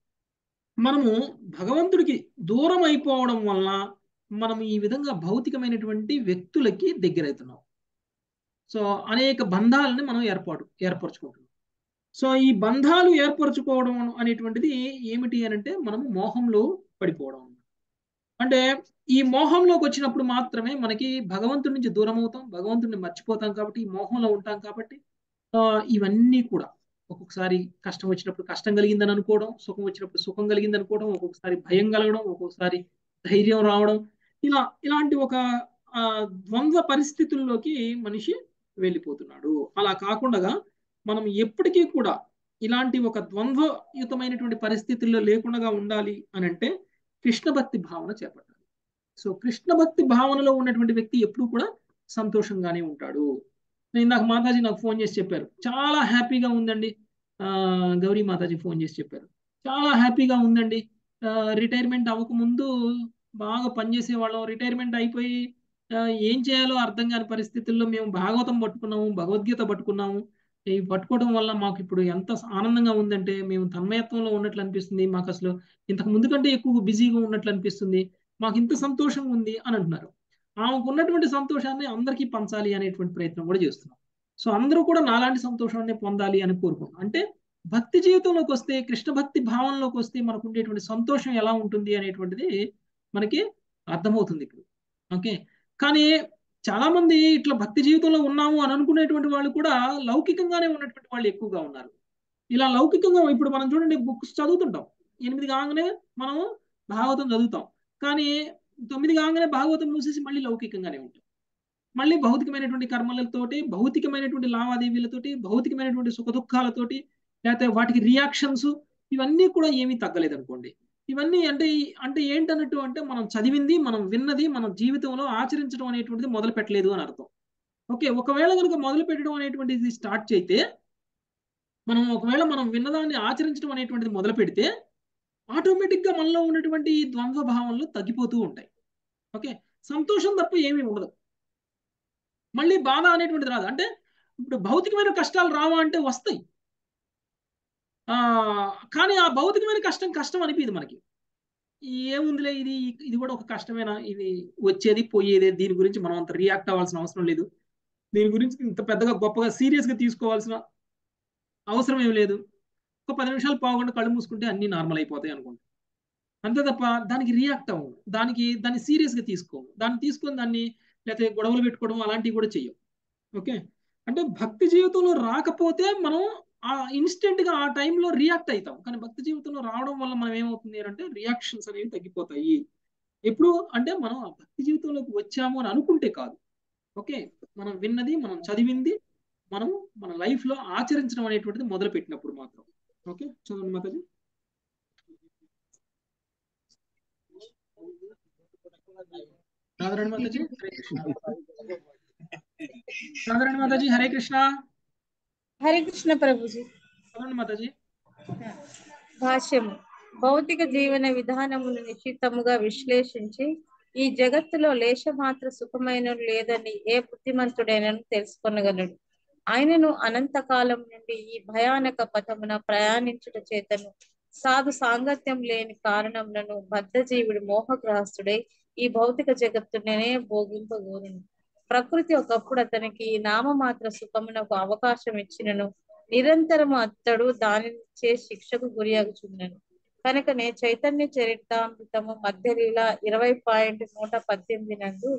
మనము భగవంతుడికి దూరం అయిపోవడం వలన మనం ఈ విధంగా భౌతికమైనటువంటి వ్యక్తులకి దగ్గరవుతున్నాం సో అనేక బంధాలని మనం ఏర్పాటు ఏర్పరచుకుంటున్నాం సో ఈ బంధాలు ఏర్పరచుకోవడం అనేటువంటిది ఏమిటి అని అంటే మనము మోహంలో పడిపోవడం అంటే ఈ మోహంలోకి వచ్చినప్పుడు మాత్రమే మనకి భగవంతుడి నుంచి దూరం అవుతాం భగవంతుడిని మర్చిపోతాం కాబట్టి ఈ మోహంలో ఉంటాం కాబట్టి ఇవన్నీ కూడా ఒక్కొక్కసారి కష్టం వచ్చినప్పుడు కష్టం కలిగిందని అనుకోవడం సుఖం వచ్చినప్పుడు సుఖం కలిగింది అనుకోవడం ఒక్కొక్కసారి భయం కలగడం ఒక్కొక్కసారి ధైర్యం రావడం ఇలా ఇలాంటి ఒక ఆ, ద్వంద్వ పరిస్థితుల్లోకి మనిషి వెళ్ళిపోతున్నాడు అలా కాకుండా మనం ఎప్పటికీ కూడా ఇలాంటి ఒక ద్వంద్వయుతమైనటువంటి పరిస్థితుల్లో లేకుండా ఉండాలి అని అంటే కృష్ణ భక్తి భావన చేపట్టాలి సో కృష్ణ భక్తి భావనలో ఉన్నటువంటి వ్యక్తి ఎప్పుడు కూడా సంతోషంగానే ఉంటాడు నేను ఇందాక మాతాజీ నాకు ఫోన్ చేసి చెప్పారు చాలా హ్యాపీగా ఉందండి ఆ, గౌరీ మాతాజీ ఫోన్ చేసి చెప్పారు చాలా హ్యాపీగా ఉందండి రిటైర్మెంట్ అవ్వకముందు బాగా పనిచేసే వాళ్ళం రిటైర్మెంట్ అయిపోయి ఆ, ఏం చేయాలో అర్థం కాని పరిస్థితుల్లో మేము భాగవతం పట్టుకున్నాము భగవద్గీత పట్టుకున్నాము ఈ పట్టుకోవడం వల్ల మాకు ఇప్పుడు ఎంత ఆనందంగా ఉందంటే మేము తన్మయత్వంలో ఉన్నట్లు అనిపిస్తుంది మాకు అసలు ఇంతకు ముందు కంటే ఎక్కువ బిజీగా ఉన్నట్లు అనిపిస్తుంది మాకు ఇంత సంతోషం ఉంది అని అంటున్నారు ఆమెకు ఉన్నటువంటి సంతోషాన్ని అందరికీ పంచాలి అనేటువంటి ప్రయత్నం కూడా చేస్తున్నాం సో అందరూ కూడా నాలాంటి సంతోషాన్ని పొందాలి అని కోరుకుంటున్నాం అంటే భక్తి జీవితంలోకి వస్తే కృష్ణ భక్తి భావనలోకి వస్తే మనకు ఉండేటువంటి సంతోషం ఎలా ఉంటుంది అనేటువంటిది మనకి అర్థమవుతుంది ఇప్పుడు ఓకే కానీ చాలా మంది ఇట్లా భక్తి జీవితంలో ఉన్నాము అని అనుకునేటువంటి వాళ్ళు కూడా లౌకికంగానే ఉన్నటువంటి వాళ్ళు ఎక్కువగా ఉన్నారు ఇలా లౌకికంగా ఇప్పుడు మనం చూడండి బుక్స్ చదువుతుంటాం ఎనిమిది కాగానే మనం భాగవతం చదువుతాం కానీ తొమ్మిది కాగానే భాగవతం మూసేసి మళ్ళీ లౌకికంగానే ఉంటాం మళ్ళీ భౌతికమైనటువంటి కర్మలతోటి భౌతికమైనటువంటి లావాదేవీలతోటి భౌతికమైనటువంటి సుఖ దుఃఖాలతోటి లేకపోతే వాటికి రియాక్షన్స్ ఇవన్నీ కూడా ఏమీ తగ్గలేదు అనుకోండి ఇవన్నీ అంటే అంటే ఏంటన్నట్టు అంటే మనం చదివింది మనం విన్నది మనం జీవితంలో ఆచరించడం అనేటువంటిది మొదలు పెట్టలేదు అని అర్థం ఓకే ఒకవేళ కనుక మొదలు పెట్టడం అనేటువంటిది స్టార్ట్ చేస్తే మనం ఒకవేళ మనం విన్నదాన్ని ఆచరించడం అనేటువంటిది మొదలు పెడితే ఆటోమేటిక్గా మనలో ఉన్నటువంటి ఈ ద్వంద్వ భావనలు తగ్గిపోతూ ఉంటాయి ఓకే సంతోషం తప్ప ఏమీ ఉండదు మళ్ళీ బాధ అనేటువంటిది రాదు అంటే ఇప్పుడు భౌతికమైన కష్టాలు రావా అంటే వస్తాయి ఆ కానీ ఆ భౌతికమైన కష్టం కష్టం అనిపించదు మనకి ఏముందిలే ఇది ఇది కూడా ఒక కష్టమేనా ఇది వచ్చేది పోయేది దీని గురించి మనం అంత రియాక్ట్ అవ్వాల్సిన అవసరం లేదు దీని గురించి ఇంత పెద్దగా గొప్పగా సీరియస్గా తీసుకోవాల్సిన అవసరం ఏం లేదు ఒక పది నిమిషాలు పావుగంట కళ్ళు మూసుకుంటే అన్ని నార్మల్ అయిపోతాయి అనుకుంటా అంతే తప్ప దానికి రియాక్ట్ అవ్వము దానికి దాన్ని సీరియస్గా తీసుకోము దాన్ని తీసుకొని దాన్ని లేకపోతే గొడవలు పెట్టుకోవడం అలాంటివి కూడా చెయ్యం ఓకే అంటే భక్తి జీవితంలో రాకపోతే మనం ఆ ఇన్స్టెంట్ గా ఆ టైంలో రియాక్ట్ అవుతాం కానీ భక్తి జీవితంలో రావడం వల్ల మనం ఏమవుతుంది అంటే రియాక్షన్స్ అనేవి తగ్గిపోతాయి ఎప్పుడు అంటే మనం ఆ భక్తి జీవితంలోకి వచ్చాము అని అనుకుంటే కాదు ఓకే మనం విన్నది మనం చదివింది మనం మన లైఫ్ లో ఆచరించడం అనేటువంటిది మొదలు పెట్టినప్పుడు మాత్రం ఓకే చదవండి మాతాజీ రాధారాణి మాతాజీ హరే కృష్ణ రాధారాణి మాతాజీ హరే కృష్ణ హరే కృష్ణ ప్రభుజీ చదవండి మాతాజీ భాష్యము భౌతిక జీవన విధానమును నిశ్చితముగా విశ్లేషించి ఈ జగత్తులో లేశమాత్ర సుఖమైన లేదని ఏ బుద్ధిమంతుడైనను తెలుసుకొనగలడు ఆయనను అనంతకాలం నుండి ఈ భయానక పథమున ప్రయాణించుట చేతను సాధు సాంగత్యం లేని కారణములను బద్ధజీవుడు మోహగ్రహస్తుడై ఈ భౌతిక జగత్తునే భోగింపగోరును ప్రకృతి ఒకప్పుడు అతనికి నామమాత్ర సుఖమునకు అవకాశం ఇచ్చినను నిరంతరము అతడు దానిచే శిక్షకు గురియగుచున్నాను కనుకనే చైతన్య చరితామృతము మధ్యలీల ఇరవై పాయింట్ నూట పద్దెనిమిది నందు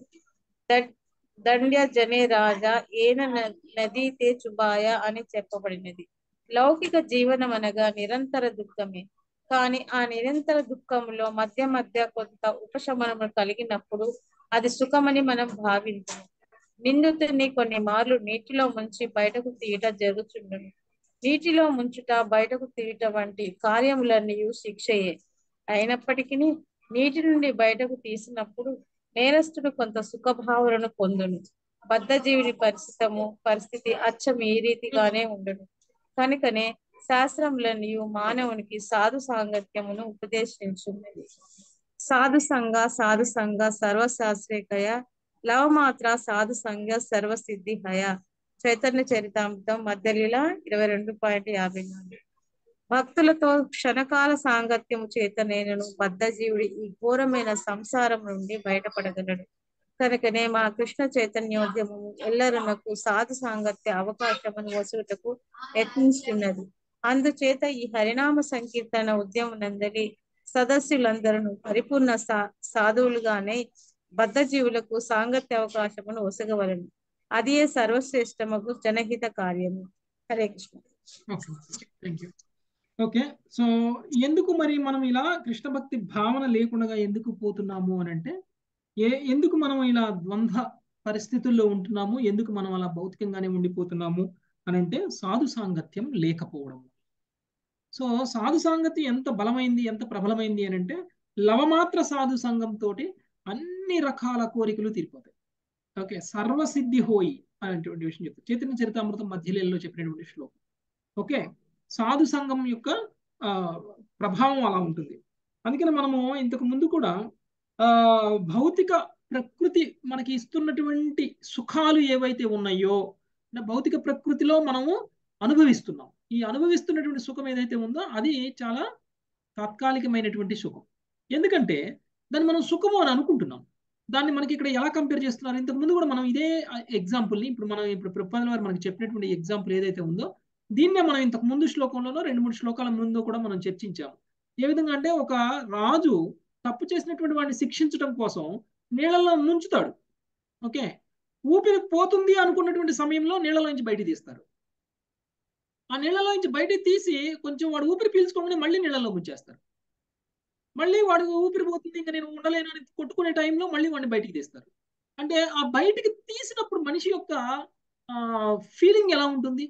దండ్య జనే రాజా ఏన నదీతే చుబాయ అని చెప్పబడినది లౌకిక జీవనం అనగా నిరంతర దుఃఖమే కానీ ఆ నిరంతర దుఃఖంలో మధ్య మధ్య కొంత ఉపశమనము కలిగినప్పుడు అది సుఖమని మనం భావించము నిందితుని కొన్ని మార్లు నీటిలో ముంచి బయటకు తీయట జరుగుతుండను నీటిలో ముంచుట బయటకు తీయట వంటి కార్యములన్నీ శిక్షయే అయినప్పటికీ నీటి నుండి బయటకు తీసినప్పుడు నేరస్తుడు కొంత సుఖభావనను పొందును బద్ధజీవిని పరిస్థితము పరిస్థితి అచ్చం ఈ రీతిగానే ఉండును కనుకనే శాస్త్రములన్నీ మానవునికి సాధు సాంగత్యమును ఉపదేశించున్నది సాధు సంఘ సాధు సంఘ సర్వశాస్త్రీకయ లవమాత్ర సాధు సంఘ సర్వసిద్ధి హయ చైతన్య చరితామృతం మధ్యలీల ఇరవై రెండు పాయింట్ యాభై నాలుగు భక్తులతో క్షణకాల సాంగత్యము చేత నేను బద్ధజీవుడి ఈ ఘోరమైన సంసారం నుండి బయటపడగలడు కనుకనే మా కృష్ణ చైతన్యోద్యమము ఎల్లరునకు సాధు సాంగత్య అవకాశమును వసుటకు యత్నిస్తున్నది అందుచేత ఈ హరినామ సంకీర్తన ఉద్యమనందలి సదస్సులందరూ పరిపూర్ణ సా సాధువులుగానే బద్ధజీవులకు సాంగత్య అవకాశమును ఒసగవలను అదే సర్వశ్రేష్టమకు జనహిత కార్యము Hare Krishna okay thank you okay so ఎందుకు మరి మనం ఇలా కృష్ణ భక్తి భావన లేకుండా ఎందుకు పోతున్నాము అని అంటే ఏ ఎందుకు మనం ఇలా ద్వంద్వ పరిస్థితుల్లో ఉంటున్నాము ఎందుకు మనం అలా భౌతికంగానే ఉండిపోతున్నాము అని అంటే సాధు సాంగత్యం లేకపోవడం సో సాధు సాంగత్యం ఎంత బలమైంది ఎంత ప్రబలమైంది అని అంటే లవమాత్ర సాధు సంఘంతో అన్ని రకాల కోరికలు తీరిపోతాయి ఓకే సర్వసిద్ధి హోయి అనేటువంటి విషయం చెప్తారు చైతన్య చరితామృతం మధ్యలో చెప్పినటువంటి శ్లోకం ఓకే సాధు సంఘం యొక్క ఆ ప్రభావం అలా ఉంటుంది అందుకని మనము ఇంతకు ముందు కూడా ఆ భౌతిక ప్రకృతి మనకి ఇస్తున్నటువంటి సుఖాలు ఏవైతే ఉన్నాయో అంటే భౌతిక ప్రకృతిలో మనము అనుభవిస్తున్నాం ఈ అనుభవిస్తున్నటువంటి సుఖం ఏదైతే ఉందో అది చాలా తాత్కాలికమైనటువంటి సుఖం ఎందుకంటే దాన్ని మనం సుఖము అని అనుకుంటున్నాం దాన్ని మనకి ఇక్కడ ఎలా కంపేర్ చేస్తున్నారు ఇంతకు ముందు కూడా మనం ఇదే ఎగ్జాంపుల్ని ఇప్పుడు మనం ఇప్పుడు ప్రపంచ వారు మనకి చెప్పినటువంటి ఎగ్జాంపుల్ ఏదైతే ఉందో దీన్నే మనం ఇంతకు ముందు శ్లోకంలోనో రెండు మూడు శ్లోకాల ముందు కూడా మనం చర్చించాము ఏ విధంగా అంటే ఒక రాజు తప్పు చేసినటువంటి వాడిని శిక్షించడం కోసం నీళ్ళలో ముంచుతాడు ఓకే ఊపిరి పోతుంది అనుకున్నటువంటి సమయంలో నీళ్ళలో నుంచి బయట తీస్తారు ఆ నీళ్ళలో నుంచి బయట తీసి కొంచెం వాడు ఊపిరి పీల్చుకోగానే మళ్ళీ నీళ్ళలో ముంచేస్తారు మళ్ళీ వాడు ఊపిరి పోతుంది ఇంకా నేను ఉండలేను అని కొట్టుకునే టైంలో మళ్ళీ వాడిని బయటికి తీస్తారు అంటే ఆ బయటికి తీసినప్పుడు మనిషి యొక్క ఫీలింగ్ ఎలా ఉంటుంది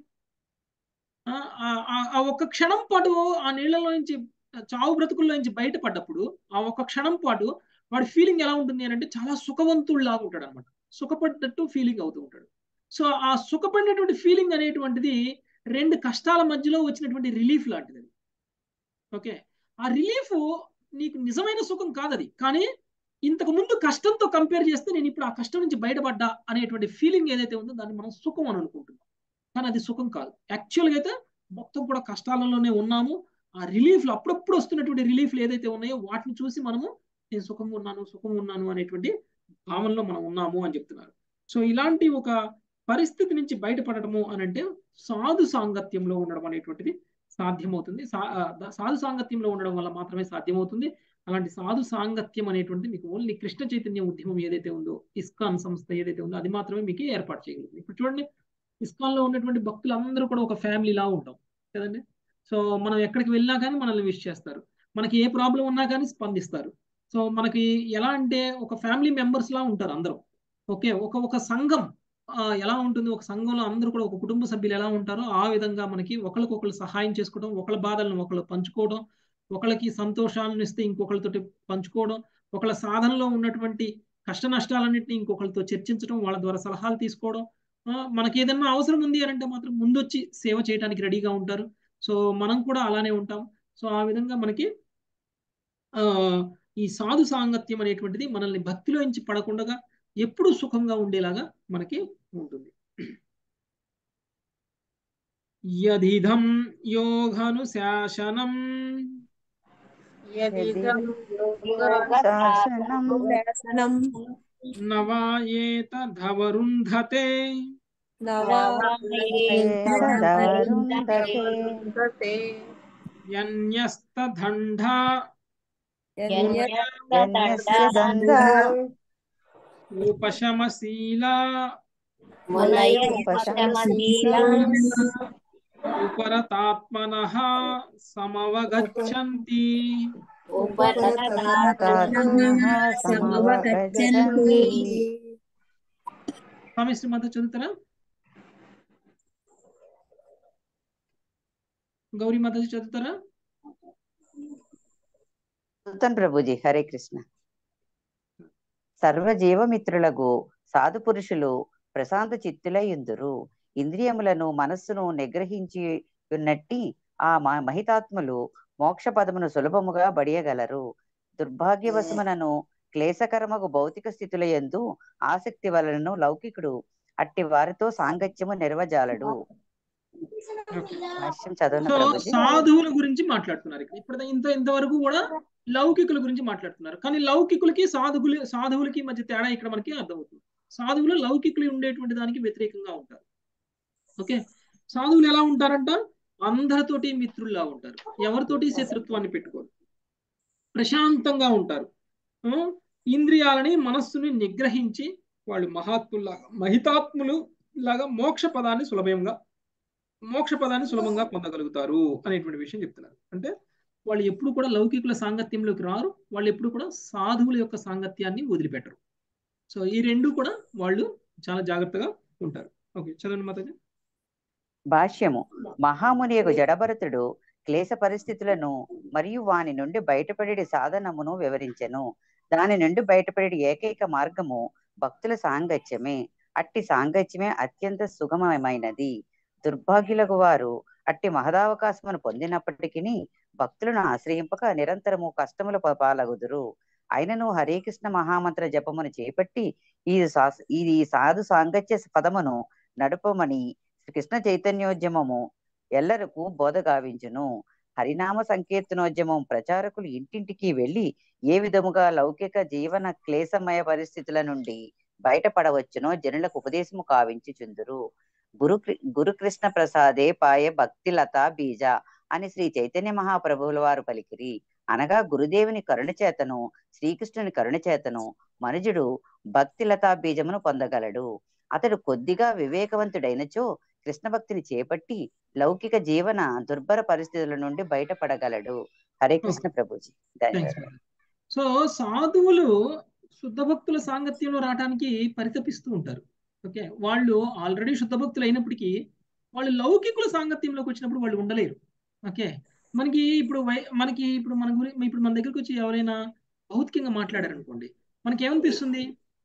ఆ ఒక్క క్షణం పాటు ఆ నీళ్ళలో నుంచి చావు బ్రతుకుల్లో నుంచి బయటపడ్డప్పుడు ఆ ఒక్క క్షణం పాటు వాడి ఫీలింగ్ ఎలా ఉంటుంది అని అంటే చాలా సుఖవంతుడిలాగా ఉంటాడు అనమాట సుఖపడ్డట్టు ఫీలింగ్ అవుతూ ఉంటాడు సో ఆ సుఖపడినటువంటి ఫీలింగ్ అనేటువంటిది రెండు కష్టాల మధ్యలో వచ్చినటువంటి రిలీఫ్ లాంటిది ఓకే ఆ రిలీఫ్ నీకు నిజమైన సుఖం కాదది కానీ ఇంతకు ముందు కష్టంతో కంపేర్ చేస్తే నేను ఇప్పుడు ఆ కష్టం నుంచి బయటపడ్డా అనేటువంటి ఫీలింగ్ ఏదైతే ఉందో దాన్ని మనం సుఖం అని అనుకుంటున్నాం కానీ అది సుఖం కాదు యాక్చువల్గా అయితే మొత్తం కూడా కష్టాలలోనే ఉన్నాము ఆ రిలీఫ్లు అప్పుడప్పుడు వస్తున్నటువంటి రిలీఫ్లు ఏదైతే ఉన్నాయో వాటిని చూసి మనము నేను సుఖంగా ఉన్నాను సుఖంగా ఉన్నాను అనేటువంటి భావనలో మనం ఉన్నాము అని చెప్తున్నారు సో ఇలాంటి ఒక పరిస్థితి నుంచి బయటపడటము అని అంటే సాధు సాంగత్యంలో ఉండడం అనేటువంటిది సాధ్యమవుతుంది సాధు సాంగత్యంలో ఉండడం వల్ల మాత్రమే సాధ్యమవుతుంది అలాంటి సాధు సాంగత్యం అనేటువంటిది మీకు ఓన్లీ కృష్ణ చైతన్య ఉద్యమం ఏదైతే ఉందో ఇస్కాన్ సంస్థ ఏదైతే ఉందో అది మాత్రమే మీకు ఏర్పాటు చేయగలుగుతుంది ఇప్పుడు చూడండి ఇస్కాన్ లో ఉన్నటువంటి భక్తులు అందరూ కూడా ఒక ఫ్యామిలీలా ఉంటాం కదండి సో మనం ఎక్కడికి వెళ్ళినా కానీ మనల్ని విష్ చేస్తారు మనకి ఏ ప్రాబ్లం ఉన్నా కానీ స్పందిస్తారు సో మనకి ఎలా అంటే ఒక ఫ్యామిలీ మెంబర్స్ లా ఉంటారు అందరూ ఓకే ఒక ఒక సంఘం ఎలా ఉంటుంది ఒక సంఘంలో అందరూ కూడా ఒక కుటుంబ సభ్యులు ఎలా ఉంటారో ఆ విధంగా మనకి ఒకరికొకరు సహాయం చేసుకోవడం ఒకళ్ళ బాధలను ఒకళ్ళు పంచుకోవడం ఒకళ్ళకి సంతోషాలను ఇస్తే ఇంకొకరితోటి పంచుకోవడం ఒకళ్ళ సాధనలో ఉన్నటువంటి కష్ట నష్టాలన్నింటినీ ఇంకొకరితో చర్చించడం వాళ్ళ ద్వారా సలహాలు తీసుకోవడం మనకి ఏదన్నా అవసరం ఉంది అని అంటే మాత్రం ముందొచ్చి సేవ చేయడానికి రెడీగా ఉంటారు సో మనం కూడా అలానే ఉంటాం సో ఆ విధంగా మనకి ఆ ఈ సాధు సాంగత్యం అనేటువంటిది మనల్ని భక్తిలో నుంచి పడకుండా ఎప్పుడు సుఖంగా ఉండేలాగా మనకి ఉంటుంది యదిదం యోగానుశాసనం నవాయేత ధవరుంధతే యన్యస్తదంఢా ఉపశమశీలా ఉపరతాత్మన సమవగచ్చంతి స్వామి శ్రీమాత చదువుతారా గౌరీ మాతాజీ చదువుతారా చదువుతాను ప్రభుజీ హరే కృష్ణ సర్వ జీవమిత్రులకు సాధు పురుషులు ప్రశాంత చిత్తులై ఉందురు ఇంద్రియములను మనస్సును నిగ్రహించి ఉన్నట్టి ఆ మహితాత్ములు మోక్ష పదమును సులభముగా బడియగలరు దుర్భాగ్యవశమునను క్లేశకరమగు భౌతిక స్థితుల ఎందు ఆసక్తి వలనను లౌకికుడు అట్టి వారితో సాంగత్యము నిర్వజాలడు సాధువుల గురించి మాట్లాడుతున్నారు ఇప్పుడు ఇంత ఇంతవరకు కూడా లౌకికుల గురించి మాట్లాడుతున్నారు కానీ లౌకికులకి సాధువులు సాధువులకి మధ్య తేడా ఇక్కడ మనకి అర్థమవుతుంది సాధువులు లౌకికులు ఉండేటువంటి దానికి వ్యతిరేకంగా ఉంటారు ఓకే సాధువులు ఎలా ఉంటారంట అందరితోటి మిత్రుల్లా ఉంటారు ఎవరితోటి శత్రుత్వాన్ని పెట్టుకోరు ప్రశాంతంగా ఉంటారు ఇంద్రియాలని మనస్సుని నిగ్రహించి వాళ్ళు మహాత్ముల్లాగా మహితాత్ములు లాగా మోక్ష పదాన్ని సులభంగా మోక్ష పదాన్ని సులభంగా పొందగలుగుతారు అనేటువంటి విషయం చెప్తున్నారు అంటే వాళ్ళు ఎప్పుడు కూడా లౌకికుల సాంగత్యంలోకి రారు వాళ్ళు ఎప్పుడు కూడా సాధువుల యొక్క సాంగత్యాన్ని వదిలిపెట్టరు సో ఈ రెండు కూడా వాళ్ళు చాలా జాగ్రత్తగా ఉంటారు ఓకే చదవండి మాతాజీ భాష్యము మహాముని యొక్క జడభరతుడు క్లేశ పరిస్థితులను మరియు వాని నుండి బయటపడే సాధనమును వివరించెను దాని నుండి బయటపడే ఏకైక మార్గము భక్తుల సాంగత్యమే అట్టి సాంగత్యమే అత్యంత సుగమమైనది దుర్భాగ్యులకు వారు అట్టి మహదావకాశమును పొందినప్పటికీ భక్తులను ఆశ్రయింపక నిరంతరము కష్టముల పాలగుదురు అయినను హరే కృష్ణ మహామంత్ర జపమును చేపట్టి ఈ సా- ఈ సాధు సాంగత్య పదమును నడుపమని కృష్ణ చైతన్యోద్యమము ఎల్లరకు బోధ గావించును హరినామ సంకీర్తనోద్యమం ప్రచారకులు ఇంటింటికి వెళ్లి ఏ విధముగా లౌకిక జీవన క్లేశమయ పరిస్థితుల నుండి బయటపడవచ్చునో జనులకు ఉపదేశము కావించుచుందురు గురు గురుకృష్ణ ప్రసాదే పాయ భక్తి లతా బీజ అని శ్రీ చైతన్య మహాప్రభువుల వారు పలికిరి అనగా గురుదేవుని కరుణ చేతను శ్రీకృష్ణుని కరుణ చేతను మనుజుడు భక్తి లతా బీజమును పొందగలడు అతడు కొద్దిగా వివేకవంతుడైనచో కృష్ణ భక్తిని చేపట్టి లౌకిక జీవన దుర్భర పరిస్థితుల నుండి బయటపడగలడు హరే కృష్ణ ప్రభుజీ థ్యాంక్స్ ధన్యవాదాలు సో సాధువులు శుద్ధ భక్తుల సాంగత్యంలో రావడానికి పరితపిస్తూ ఉంటారు ఓకే వాళ్ళు ఆల్రెడీ శుద్ధ భక్తులు అయినప్పటికీ వాళ్ళు లౌకికుల సాంగత్యంలోకి వచ్చినప్పుడు వాళ్ళు ఉండలేరు ఓకే మనకి ఇప్పుడు వై మనకి ఇప్పుడు మన గురి ఇప్పుడు మన దగ్గరికి వచ్చి ఎవరైనా భౌతికంగా మాట్లాడారనుకోండి మనకి ఏమనిపిస్తుంది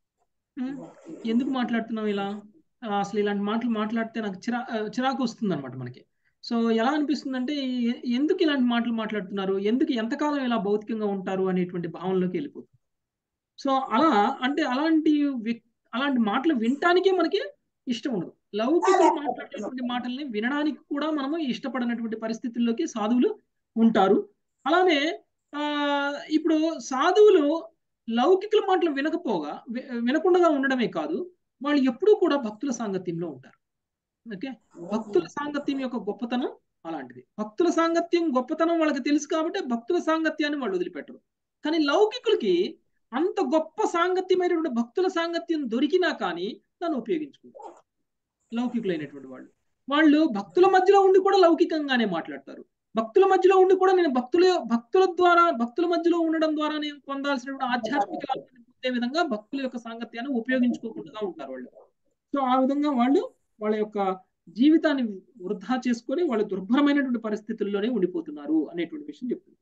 ఉమ్, ఎందుకు మాట్లాడుతున్నాం ఇలా ఆ, అసలు ఇలాంటి మాటలు మాట్లాడితే నాకు చిరా ఆ, చిరాకు వస్తుంది అనమాట మనకి సో ఎలా అనిపిస్తుంది అంటే ఎ- ఎందుకు ఇలాంటి మాటలు మాట్లాడుతున్నారు ఎందుకు ఎంతకాలం ఇలా భౌతికంగా ఉంటారు అనేటువంటి భావనలోకి వెళ్ళిపోతుంది సో అలా అంటే అలాంటి వ్యక్- అలాంటి మాటలు వినటానికే మనకి ఇష్టం ఉండదు లౌకికులు మాట్లాడేటువంటి మాటల్ని వినడానికి కూడా మనము ఇష్టపడినటువంటి పరిస్థితుల్లోకి సాధువులు ఉంటారు అలానే ఆ ఇప్పుడు సాధువులు లౌకికుల మాటలు వినకపోగా వి- వినకుండా ఉండడమే కాదు వాళ్ళు ఎప్పుడూ కూడా భక్తుల సాంగత్యంలో ఉంటారు ఓకే భక్తుల సాంగత్యం యొక్క గొప్పతనం అలాంటిది భక్తుల సాంగత్యం గొప్పతనం వాళ్ళకి తెలుసు కాబట్టి భక్తుల సాంగత్యాన్ని వాళ్ళు వదిలిపెట్టరు కానీ లౌకికులకి అంత గొప్ప సాంగత్యమైనటువంటి భక్తుల సాంగత్యం దొరికినా కానీ దాన్ని ఉపయోగించుకుంటారు లౌకికులైనటువంటి వాళ్ళు వాళ్ళు భక్తుల మధ్యలో ఉండి కూడా లౌకికంగానే మాట్లాడతారు భక్తుల మధ్యలో ఉండి కూడా నేను భక్తుల భక్తుల ద్వారా భక్తుల మధ్యలో ఉండడం ద్వారా నేను పొందాల్సినటువంటి ఆధ్యాత్మిక లాభాన్ని పొందే విధంగా భక్తుల యొక్క సాంగత్యాన్ని ఉపయోగించుకోకుండా ఉంటారు వాళ్ళు సో ఆ విధంగా వాళ్ళు వాళ్ళ యొక్క జీవితాన్ని వృధా చేసుకొని వాళ్ళు దుర్భరమైనటువంటి పరిస్థితుల్లోనే ఉండిపోతున్నారు అనేటువంటి విషయం చెప్తుంది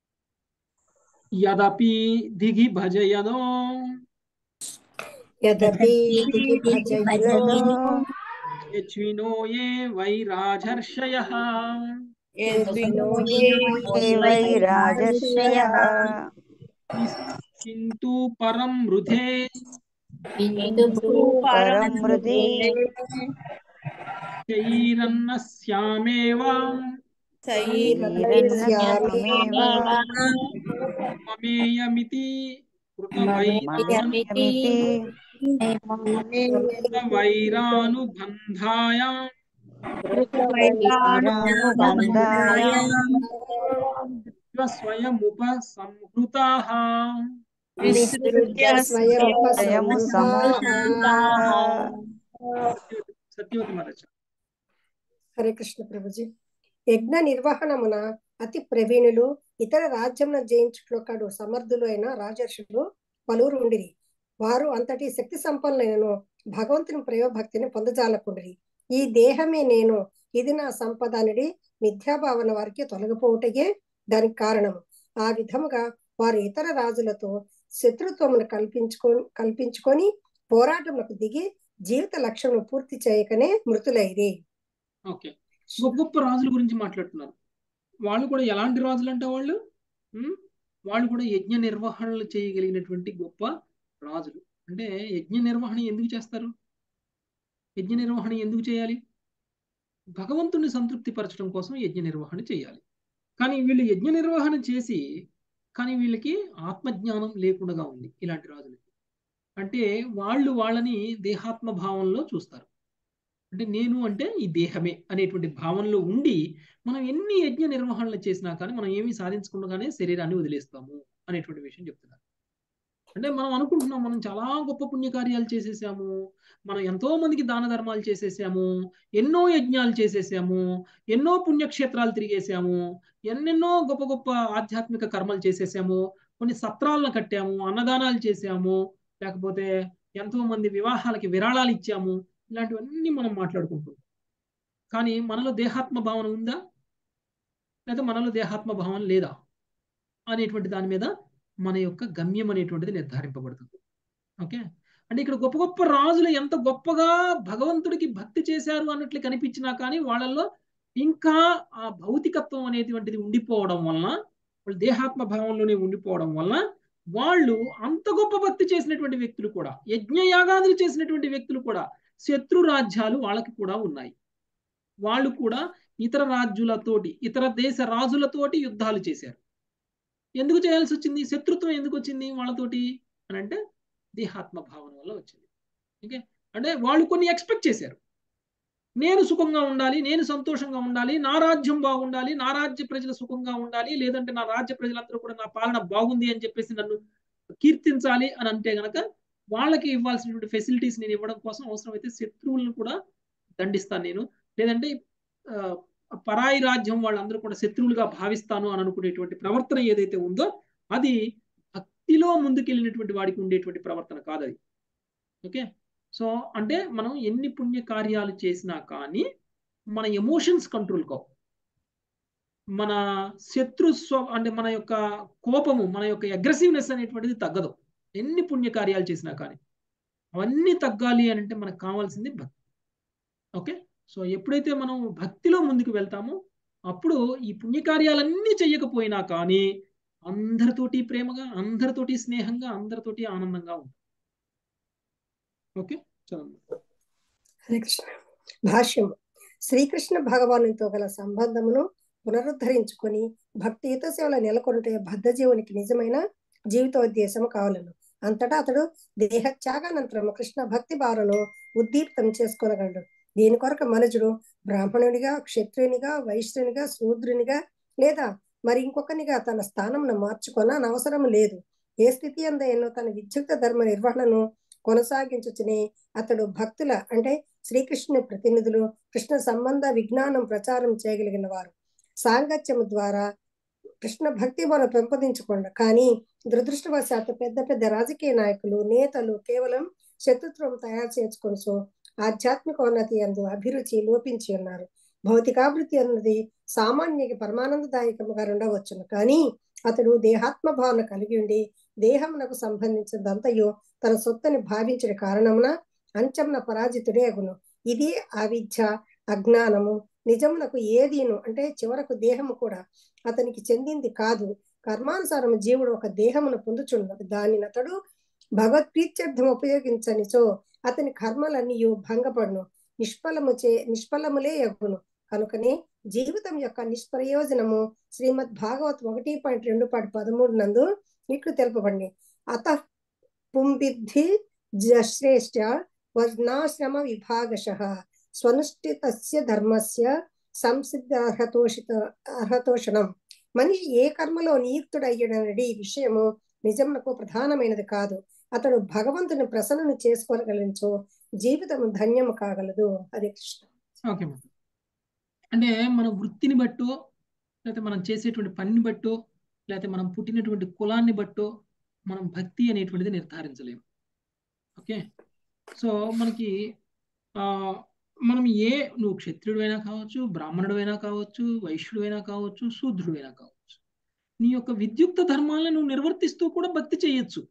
యదపి దిగి భజయదో యదపి దిగి భజయదో యజ్వినో ఏ వైరాజర్షయ యజ్వినో ఏ వై రాజర్షయః కింటు పరం మృధే పరం మృదే చైరన్నస్యామేవ శ్రీరన్నస్యామేవ మమేయమితి కృతవైరానుబంధాయ కృతవైరానుబంధాయ రానుబంధాయ స్వయముపసంహృతాః విస్తృత్య స్వయము స్వయముపసంహృతాః. సత్యవతి మహారాజ హరే కృష్ణ ప్రభుజీ యజ్ఞ నిర్వహణమున అతి ప్రవీణులు ఇతర రాజ్యమున జయించుట్లో కడు సమర్థులు అయిన రాజర్షులు పలువురు ఉండిరి వారు అంతటి శక్తి సంపన్నులైనను భగవంతుని ప్రేమభక్తిని పొందజాలకుండిరి ఈ దేహమే నేను ఇది నా సంపద అనేది మిథ్యాభావన వారికి తొలగిపోవుటయే దానికి కారణము ఆ విధముగా వారు ఇతర రాజులతో శత్రుత్వమును కల్పించుకొని కల్పించుకొని పోరాటములకు దిగి జీవిత లక్ష్యమును పూర్తి చేయకనే మృతులైరి ఓకే గొప్ప గొప్ప రాజుల గురించి మాట్లాడుతున్నారు వాళ్ళు కూడా ఎలాంటి రాజులు అంటే వాళ్ళు ఉమ్, వాళ్ళు కూడా యజ్ఞ నిర్వహణలు చేయగలిగినటువంటి గొప్ప రాజులు అంటే యజ్ఞ నిర్వహణ ఎందుకు చేస్తారు యజ్ఞ నిర్వహణ ఎందుకు చేయాలి భగవంతుని సంతృప్తి పరచడం కోసం యజ్ఞ నిర్వహణ చేయాలి కానీ వీళ్ళు యజ్ఞ నిర్వహణ చేసి కానీ వీళ్ళకి ఆత్మజ్ఞానం లేకుండా ఉంది ఇలాంటి రాజులకి అంటే వాళ్ళు వాళ్ళని దేహాత్మ భావంలో చూస్తారు అంటే నేను అంటే ఈ దేహమే అనేటువంటి భావనలో ఉండి మనం ఎన్ని యజ్ఞ నిర్వహణలు చేసినా కానీ మనం ఏమీ సాధించకుండానే శరీరాన్ని వదిలేస్తాము అనేటువంటి విషయం చెప్తున్నారు అంటే మనం అనుకుంటున్నాం మనం చాలా గొప్ప పుణ్యకార్యాలు చేసేసాము మనం ఎంతో మందికి దాన ధర్మాలు చేసేసాము ఎన్నో యజ్ఞాలు చేసేసాము ఎన్నో పుణ్యక్షేత్రాలు తిరిగేసాము ఎన్నెన్నో గొప్ప గొప్ప ఆధ్యాత్మిక కర్మలు చేసేసాము కొన్ని సత్రాలను కట్టాము అన్నదానాలు చేసాము లేకపోతే ఎంతో మంది వివాహాలకి విరాళాలు ఇచ్చాము ఇలాంటివన్నీ మనం మాట్లాడుకుంటున్నాం కానీ మనలో దేహాత్మ భావన ఉందా లేదా మనలో దేహాత్మ భావన లేదా అనేటువంటి దాని మీద మన యొక్క గమ్యం అనేటువంటిది నిర్ధారింపబడుతుంది ఓకే అంటే ఇక్కడ గొప్ప గొప్ప రాజులు ఎంత గొప్పగా భగవంతుడికి భక్తి చేశారు అన్నట్లు కనిపించినా కానీ వాళ్ళల్లో ఇంకా ఆ భౌతికత్వం అనేటువంటిది ఉండిపోవడం వలన వాళ్ళు దేహాత్మ భావంలోనే ఉండిపోవడం వలన వాళ్ళు అంత గొప్ప భక్తి చేసినటువంటి వ్యక్తులు కూడా యజ్ఞయాగాదులు చేసినటువంటి వ్యక్తులు కూడా శత్రు రాజ్యాలు వాళ్ళకి కూడా ఉన్నాయి వాళ్ళు కూడా ఇతర రాజ్యులతోటి ఇతర దేశ రాజులతోటి యుద్ధాలు చేశారు ఎందుకు చేయాల్సి వచ్చింది శత్రుత్వం ఎందుకు వచ్చింది వాళ్ళతోటి అని అంటే దేహాత్మ భావన వల్ల వచ్చింది ఓకే అంటే వాళ్ళు కొన్ని ఎక్స్పెక్ట్ చేశారు నేను సుఖంగా ఉండాలి నేను సంతోషంగా ఉండాలి నా రాజ్యం బాగుండాలి నా రాజ్య ప్రజలు సుఖంగా ఉండాలి లేదంటే నా రాజ్య ప్రజలందరూ కూడా నా పాలన బాగుంది అని చెప్పేసి నన్ను కీర్తించాలి అని అంటే గనక వాళ్ళకి ఇవ్వాల్సినటువంటి ఫెసిలిటీస్ నేను ఇవ్వడం కోసం అవసరమైతే శత్రువులను కూడా దండిస్తాను నేను లేదంటే పరాయి రాజ్యం వాళ్ళందరూ కూడా శత్రువులుగా భావిస్తాను అని అనుకునేటువంటి ప్రవర్తన ఏదైతే ఉందో అది భక్తిలో ముందుకెళ్ళినటువంటి వాడికి ఉండేటువంటి ప్రవర్తన కాదు అది ఓకే సో అంటే మనం ఎన్ని పుణ్య కార్యాలు చేసినా కానీ మన ఎమోషన్స్ కంట్రోల్ కావు మన శత్రు స్వ అంటే మన యొక్క కోపము మన యొక్క అగ్రెసివ్నెస్ అనేటువంటిది తగ్గదు ఎన్ని పుణ్య కార్యాలు చేసినా కానీ అవన్నీ తగ్గాలి అని అంటే మనకు కావాల్సింది భక్తి ఓకే సో ఎప్పుడైతే మనం భక్తిలో ముందుకు వెళ్తామో అప్పుడు ఈ పుణ్యకార్యాలన్నీ చెయ్యకపోయినా కానీ అందరితోటి ప్రేమగా అందరితోటి స్నేహంగా అందరితోటి ఆనందంగా ఉంటుంది ఓకే చదవండి హరే కృష్ణ భాష్యం శ్రీకృష్ణ భగవానుతో గల సంబంధమును పునరుద్ధరించుకొని భక్తియుత సేవల నెలకొంటే బద్ధజీవునికి నిజమైన జీవితోద్దేశము కావాలను అంతటా అతడు దేహత్యాగానంతరము కృష్ణ భక్తి భావనను ఉద్దీప్తం చేసుకోనగలడు దీని కొరకు మనుజుడు బ్రాహ్మణునిగా క్షత్రునిగా వైశ్యునిగా శూద్రునిగా లేదా మరి ఇంకొకనిగా తన స్థానంను మార్చుకొన అవసరం లేదు ఏ స్థితి అందైనో తన విద్యుక్త ధర్మ నిర్వహణను కొనసాగించుచుని అతడు భక్తుల అంటే శ్రీకృష్ణుని ప్రతినిధులు కృష్ణ సంబంధ విజ్ఞానం ప్రచారం చేయగలిగిన వారు సాంగత్యము ద్వారా కృష్ణ భక్తి మనం పెంపొందించకుండా కానీ దురదృష్టవశాత్తు పెద్ద పెద్ద రాజకీయ నాయకులు నేతలు కేవలం శత్రుత్వం తయారు చేసుకొని సో ఆధ్యాత్మిక ఉన్నతి అందు అభిరుచి లోపించి ఉన్నారు భౌతికాభివృద్ధి అన్నది సామాన్యకి పరమానందదాయకముగా ఉండవచ్చును కానీ అతడు దేహాత్మ భావన కలిగి ఉండి దేహమునకు సంబంధించినంతయో తన సొత్తని భావించిన కారణమున అంచమున పరాజితుడే అగును ఇది అవిద్య అజ్ఞానము నిజమునకు ఏదీను అంటే చివరకు దేహము కూడా అతనికి చెందింది కాదు కర్మానుసారం జీవుడు ఒక దేహమును పొందుచున్నది దానిని అతడు భగవత్ప్రీత్యర్థం ఉపయోగించనిచో అతని కర్మలన్నీ భంగపడును నిష్ఫలము చే నిష్ఫలములే యగును కనుకనే జీవితం యొక్క నిష్ప్రయోజనము శ్రీమద్ భాగవత్ ఒకటి పాయింట్ రెండు పాయింట్ పదమూడు నందు ఇట్లు తెలుపబడింది అత పుంబిద్ధి శ్రేష్ట వర్ణాశ్రమ విభాగశ స్వనుష్ఠితస్య ధర్మస్య సంసిద్ధ అర్హతోషిత అర్హతోషణం మనిషి ఏ కర్మలో నియుక్తుడయ్యడనడి విషయము నిజమునకు ప్రధానమైనది కాదు అతడు భగవంతుని ప్రసన్నను చేసుకోగలించు జీవితం ధన్యము కాగలదు హరే కృష్ణ ఓకే మేడం అంటే మన వృత్తిని బట్టో లేకపోతే మనం చేసేటువంటి పనిని బట్టో లేకపోతే మనం పుట్టినటువంటి కులాన్ని బట్టో మనం భక్తి అనేటువంటిది నిర్ధారించలేము ఓకే సో మనకి ఆ మనం ఏ నువ్వు క్షత్రుడివైనా కావచ్చు బ్రాహ్మణుడివైనా కావచ్చు వైశ్యుడివైనా కావచ్చు శూద్రుడివైనా కావచ్చు నీ యొక్క విద్యుక్త ధర్మాలను నువ్వు నిర్వర్తిస్తూ కూడా భక్తి చేయొచ్చు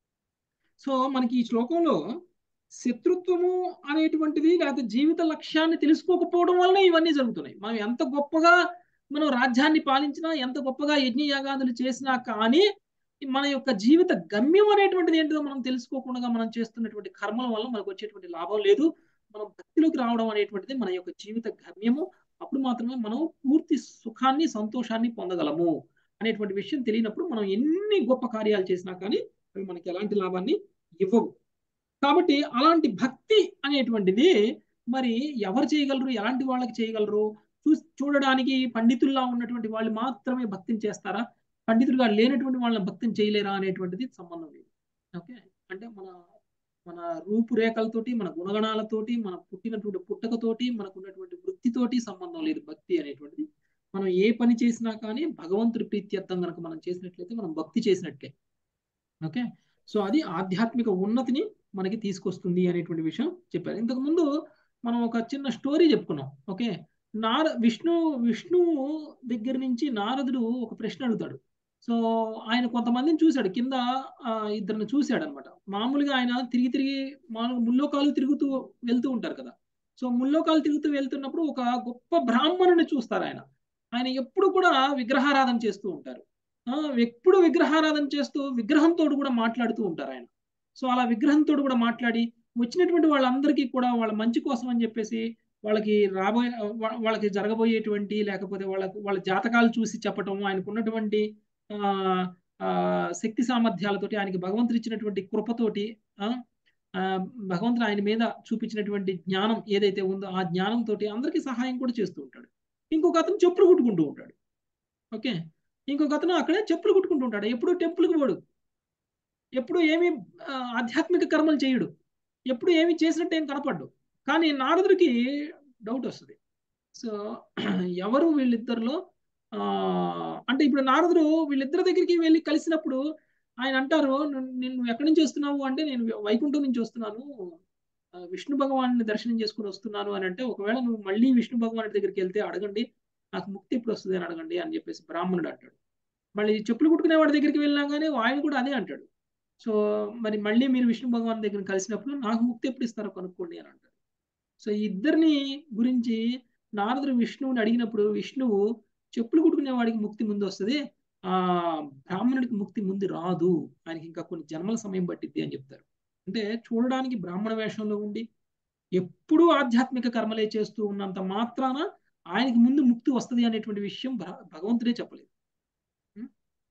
సో మనకి ఈ శ్లోకంలో శత్రుత్వము అనేటువంటిది లేకపోతే జీవిత లక్ష్యాన్ని తెలుసుకోకపోవడం వల్లనే ఇవన్నీ జరుగుతున్నాయి మనం ఎంత గొప్పగా మనం రాజ్యాన్ని పాలించినా ఎంత గొప్పగా యజ్ఞయాగాదులు చేసినా కానీ మన యొక్క జీవిత గమ్యం అనేటువంటిది ఏంటిదో మనం తెలుసుకోకుండా మనం చేస్తున్నటువంటి కర్మల వల్ల మనకు వచ్చేటువంటి లాభం లేదు మనం భక్తిలోకి రావడం అనేటువంటిది మన యొక్క జీవిత గమ్యము అప్పుడు మాత్రమే మనం పూర్తి సుఖాన్ని సంతోషాన్ని పొందగలము అనేటువంటి విషయం తెలియనప్పుడు మనం ఎన్ని గొప్ప కార్యాలు చేసినా కానీ అవి మనకి ఎలాంటి లాభాన్ని ఇవ్వవు కాబట్టి అలాంటి భక్తి అనేటువంటిది మరి ఎవరు చేయగలరు ఎలాంటి వాళ్ళకి చేయగలరు చూ చూడడానికి పండితుల్లా ఉన్నటువంటి వాళ్ళు మాత్రమే భక్తిని చేస్తారా పండితులుగా లేనటువంటి వాళ్ళని భక్తిని చేయలేరా అనేటువంటిది సంబంధం లేదు ఓకే అంటే మన మన రూపురేఖలతోటి మన గుణగణాలతోటి మన పుట్టినటువంటి పుట్టకతోటి మనకు ఉన్నటువంటి వృత్తితోటి సంబంధం లేదు భక్తి అనేటువంటిది మనం ఏ పని చేసినా కానీ భగవంతుడి ప్రీత్యర్థం కనుక మనం చేసినట్లయితే మనం భక్తి చేసినట్లే ఓకే సో అది ఆధ్యాత్మిక ఉన్నతిని మనకి తీసుకొస్తుంది అనేటువంటి విషయం చెప్పారు ఇంతకు ముందు మనం ఒక చిన్న స్టోరీ చెప్పుకున్నాం ఓకే నార విష్ణు విష్ణువు దగ్గర నుంచి నారదుడు ఒక ప్రశ్న అడుగుతాడు సో ఆయన కొంతమందిని చూశాడు కింద ఆ, ఇద్దరిని చూశాడు అనమాట మామూలుగా ఆయన తిరిగి తిరిగి మామూలుగా ముల్లోకాలు తిరుగుతూ వెళ్తూ ఉంటారు కదా సో ముల్లోకాలు తిరుగుతూ వెళ్తున్నప్పుడు ఒక గొప్ప బ్రాహ్మణుని చూస్తారు ఆయన ఆయన ఎప్పుడు కూడా విగ్రహారాధన చేస్తూ ఉంటారు ఆ, ఎప్పుడు విగ్రహారాధన చేస్తూ విగ్రహంతో కూడా మాట్లాడుతూ ఉంటారు ఆయన సో అలా విగ్రహంతో కూడా మాట్లాడి వచ్చినటువంటి వాళ్ళందరికీ కూడా వాళ్ళ మంచి కోసం అని చెప్పేసి వాళ్ళకి రాబోయే వా- వాళ్ళకి జరగబోయేటువంటి లేకపోతే వాళ్ళకు వాళ్ళ జాతకాలు చూసి చెప్పటం ఆయనకు ఉన్నటువంటి ఆ, ఆ, శక్తి సామర్థ్యాలతోటి ఆయనకి భగవంతుడు ఇచ్చినటువంటి కృపతోటి ఆ, ఆ, భగవంతుడు ఆయన మీద చూపించినటువంటి జ్ఞానం ఏదైతే ఉందో ఆ జ్ఞానంతో అందరికీ సహాయం కూడా చేస్తూ ఉంటాడు ఇంకొక అతను చెప్పులు కుట్టుకుంటూ ఉంటాడు ఓకే ఇంకొక అతను అక్కడే చెప్పులు కుట్టుకుంటూ ఉంటాడు ఎప్పుడు టెంపుల్కి పోడు ఎప్పుడు ఏమి ఆ, ఆధ్యాత్మిక కర్మలు చేయడు ఎప్పుడు ఏమి చేసినట్టు ఏం కనపడ్డు కానీ నారదుడికి డౌట్ వస్తుంది సో ఎవరు వీళ్ళిద్దరిలో ఆ, అంటే ఇప్పుడు నారదుడు వీళ్ళిద్దరి దగ్గరికి వెళ్ళి కలిసినప్పుడు ఆయన అంటారు "నువ్వు- నిన్ను ఎక్కడి నుంచి వస్తున్నావు అంటే నేను వైకుంఠం నుంచి వస్తున్నాను ఆ, విష్ణు భగవాన్ని దర్శనం చేసుకుని వస్తున్నాను అని అంటే ఒకవేళ నువ్వు మళ్ళీ విష్ణు భగవాన్ దగ్గరికి వెళ్తే అడగండి నాకు ముక్తి ఎప్పుడు వస్తుంది అని అడగండి అని చెప్పేసి బ్రాహ్మణుడు అంటాడు మళ్ళీ చెప్పులు కుట్టుకునే వాడి దగ్గరికి వెళ్ళినా కానీ ఆయన కూడా అదే అంటాడు సో మరి మళ్ళీ మీరు విష్ణు భగవాన్ దగ్గర కలిసినప్పుడు నాకు ముక్తి ఎప్పుడు ఇస్తారో కనుక్కోండి అని అంటాడు సో ఈ ఇద్దరిని గురించి నారదుడు విష్ణువుని అడిగినప్పుడు విష్ణువు చెప్పులు కుట్టుకునే వాడికి ముక్తి ముందు వస్తుంది ఆ బ్రాహ్మణుడికి ముక్తి ముందు రాదు ఆయనకి ఇంకా కొన్ని జన్మల సమయం పట్టిద్ది అని చెప్తారు అంటే చూడడానికి బ్రాహ్మణ వేషంలో ఉండి ఎప్పుడూ ఆధ్యాత్మిక కర్మలే చేస్తూ ఉన్నంత మాత్రాన ఆయనకి ముందు ముక్తి వస్తుంది అనేటువంటి విషయం భ- భగవంతుడే చెప్పలేదు ఉం?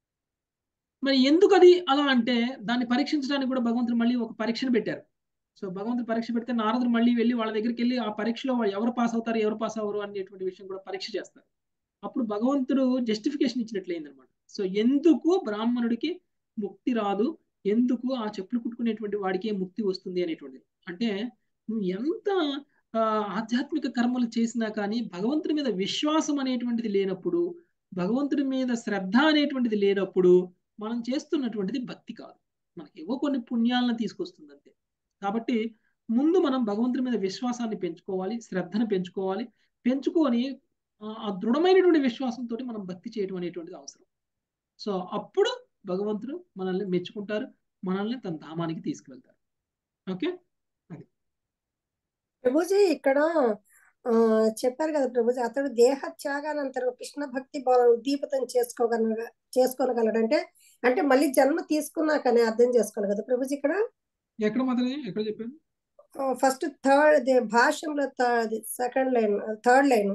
మరి ఎందుకు అది అలా అంటే దాన్ని పరీక్షించడానికి కూడా భగవంతుడు మళ్ళీ ఒక పరీక్షను పెట్టారు సో భగవంతుడు పరీక్ష పెడితే నారదుడు మళ్ళీ వెళ్ళి వాళ్ళ దగ్గరికి వెళ్ళి ఆ పరీక్షలో వాళ్ళు ఎవరు పాస్ అవుతారు ఎవరు పాస్ అవ్వరు అనేటువంటి విషయం కూడా పరీక్ష చేస్తారు అప్పుడు భగవంతుడు జస్టిఫికేషన్ ఇచ్చినట్లయింది అనమాట సో ఎందుకు బ్రాహ్మణుడికి ముక్తి రాదు ఎందుకు ఆ చెప్పులు కుట్టుకునేటువంటి వాడికే ముక్తి వస్తుంది అనేటువంటిది అంటే నువ్వు ఎంత ఆ, ఆధ్యాత్మిక కర్మలు చేసినా కానీ భగవంతుడి మీద విశ్వాసం అనేటువంటిది లేనప్పుడు భగవంతుడి మీద శ్రద్ధ అనేటువంటిది లేనప్పుడు మనం చేస్తున్నటువంటిది భక్తి కాదు మనకి ఏవో కొన్ని పుణ్యాలను తీసుకొస్తుంది అంతే కాబట్టి ముందు మనం భగవంతుడి మీద విశ్వాసాన్ని పెంచుకోవాలి శ్రద్ధను పెంచుకోవాలి పెంచుకొని ఆ ఆ దృఢమైనటువంటి విశ్వాసంతో మనం భక్తి చేయడం అనేటువంటిది అవసరం సో అప్పుడు భగవంతుడు మనల్ని మెచ్చుకుంటారు మనల్ని తన ధామానికి తీసుకువెళ్తారు ఓకే అది ప్రభుజీ ఇక్కడ ఆ చెప్పారు కదా ప్రభుజీ అతడు దేహ త్యాగానంతరం కృష్ణ భక్తి భావన ఉద్దీపితం చేసుకోగల చేసుకోగలడంటే అంటే మళ్ళీ జన్మ తీసుకున్నాకనే అర్థం చేసుకోవాలి కదా ప్రభుజీ ఇక్కడ ఎక్కడ మాత్రమే ఎక్కడ చెప్పాను ఫస్ట్ థర్డ్ భాష్యంలో సెకండ్ లైన్ థర్డ్ లైన్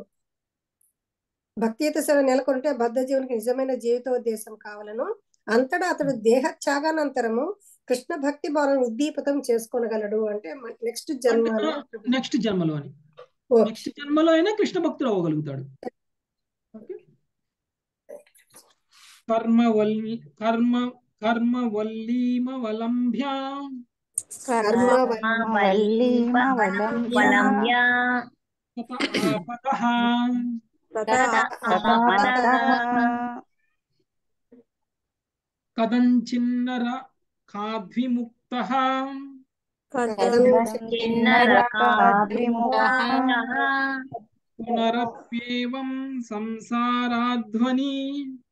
భక్తియుత సేవ నెలకొంటే బద్ధ జీవునికి నిజమైన జీవితోద్దేశం కావాలను అంతటా అతడు దేహ త్యాగానంతరము కృష్ణ భక్తి భావన ఉద్దీపితం చేసుకోగలడు అంటే నెక్స్ట్ జన్మ నెక్స్ట్ జన్మలో అని ఓకే నెక్స్ట్ జన్మలో అయినా కృష్ణ భక్తుడు అవ్వగలుగుతాడు కర్మ వల్లి కర్మ కర్మ వల్లీమ వలంభ్య కర్మ వలంబ్య తత ఆపదః కదంచిన్నర కాద్విముక్తః పునరప్యేవం సంసారాధ్వని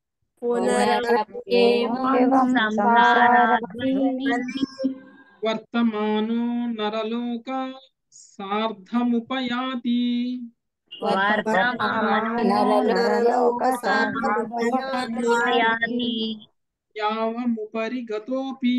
వర్తమానో నరలోక సార్ధముపయాతి యావముపరి గతోపి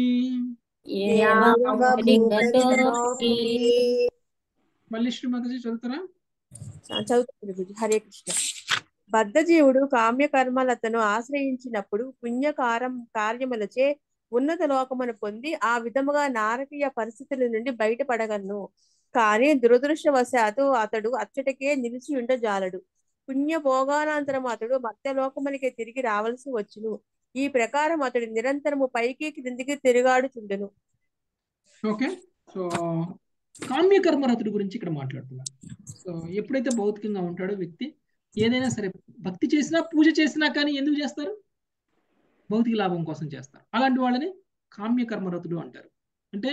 మళ్ళీ శ్రీమాతజీ చదువుతారా చదువుతుంది హరే కృష్ణ బద్ధజీవుడు కామ్య కర్మలతను ఆశ్రయించినప్పుడు పుణ్యకారం కార్యములచే ఉన్నత లోకమును పొంది ఆ విధముగా నారకీయ పరిస్థితుల నుండి బయటపడగలను కానీ దురదృష్టవశాత్తు అతడు అచ్చటికే నిలిచి ఉండజాలడు పుణ్య భోగానంతరం అతడు మత్స్యలోకమునికి తిరిగి రావలసి వచ్చును ఈ ప్రకారం అతడు నిరంతరము పైకి క్రిందికి తిరుగాడుచుండును ఓకే సో కామ్య కర్మరతుడి గురించి ఇక్కడ మాట్లాడుతున్నారు సో ఎప్పుడైతే భౌతికంగా ఉంటాడో వ్యక్తి ఏదైనా సరే భక్తి చేసినా పూజ చేసినా కానీ ఎందుకు చేస్తారు భౌతిక లాభం కోసం చేస్తారు అలాంటి వాళ్ళని కామ్య కర్మరతుడు అంటారు అంటే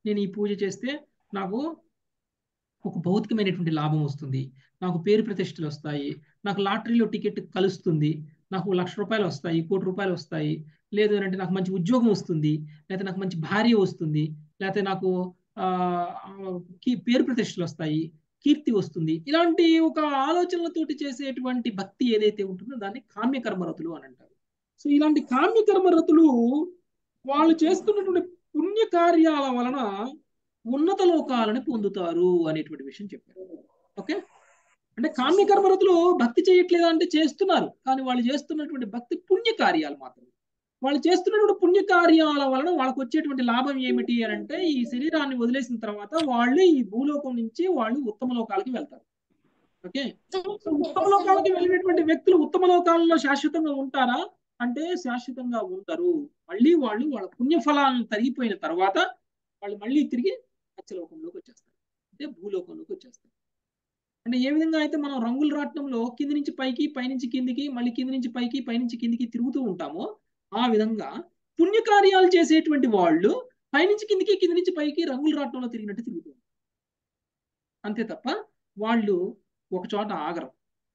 నేను ఈ పూజ చేస్తే నాకు ఒక భౌతికమైనటువంటి లాభం వస్తుంది నాకు పేరు ప్రతిష్టలు వస్తాయి నాకు లాటరీలో టికెట్ కలుస్తుంది నాకు లక్ష రూపాయలు వస్తాయి కోటి రూపాయలు వస్తాయి లేదు అంటే నాకు మంచి ఉద్యోగం వస్తుంది లేకపోతే నాకు మంచి భార్య వస్తుంది లేకపోతే నాకు ఆ కీ- పేరు ప్రతిష్టలు వస్తాయి కీర్తి వస్తుంది ఇలాంటి ఒక ఆలోచనలతోటి చేసేటువంటి భక్తి ఏదైతే ఉంటుందో దాన్ని కామ్య కర్మరతులు అని అంటారు సో ఇలాంటి కామ్య కర్మరతులు వాళ్ళు చేస్తున్నటువంటి పుణ్య కార్యాల వలన ఉన్నత లోకాలని పొందుతారు అనేటువంటి విషయం చెప్పారు ఓకే అంటే కామ్య కర్మరతులు భక్తి చేయట్లేదా అంటే చేస్తున్నారు కానీ వాళ్ళు చేస్తున్నటువంటి భక్తి పుణ్య కార్యాలు మాత్రమే వాళ్ళు చేస్తున్నటువంటి పుణ్య కార్యాల వలన వాళ్ళకి వచ్చేటువంటి లాభం ఏమిటి అని అంటే ఈ శరీరాన్ని వదిలేసిన తర్వాత వాళ్ళు ఈ భూలోకం నుంచి వాళ్ళు ఉత్తమ లోకాలకి వెళ్తారు ఓకే సో ఉత్తమ లోకాలకి వెళ్ళినటువంటి వ్యక్తులు ఉత్తమ లోకాలలో శాశ్వతంగా ఉంటారా అంటే శాశ్వతంగా ఉండరు మళ్ళీ వాళ్ళు వాళ్ళ పుణ్యఫలాలను తరిగిపోయిన తర్వాత వాళ్ళు మళ్ళీ తిరిగి సత్యలోకంలోకి వచ్చేస్తారు అంటే భూలోకంలోకి వచ్చేస్తారు అంటే ఏ విధంగా అయితే మనం రంగుల రాట్నంలో కింది నుంచి పైకి పైనుంచి కిందికి మళ్ళీ కింది నుంచి పైకి పైనుంచి కిందికి తిరుగుతూ ఉంటామో ఆ విధంగా పుణ్యకార్యాలు చేసేటువంటి వాళ్ళు పైనుంచి కిందికి కింది నుంచి పైకి రంగుల రాట్నంలో తిరిగినట్టు తిరుగుతూ ఉంటారు అంతే తప్ప వాళ్ళు ఒక చోట ఆగరు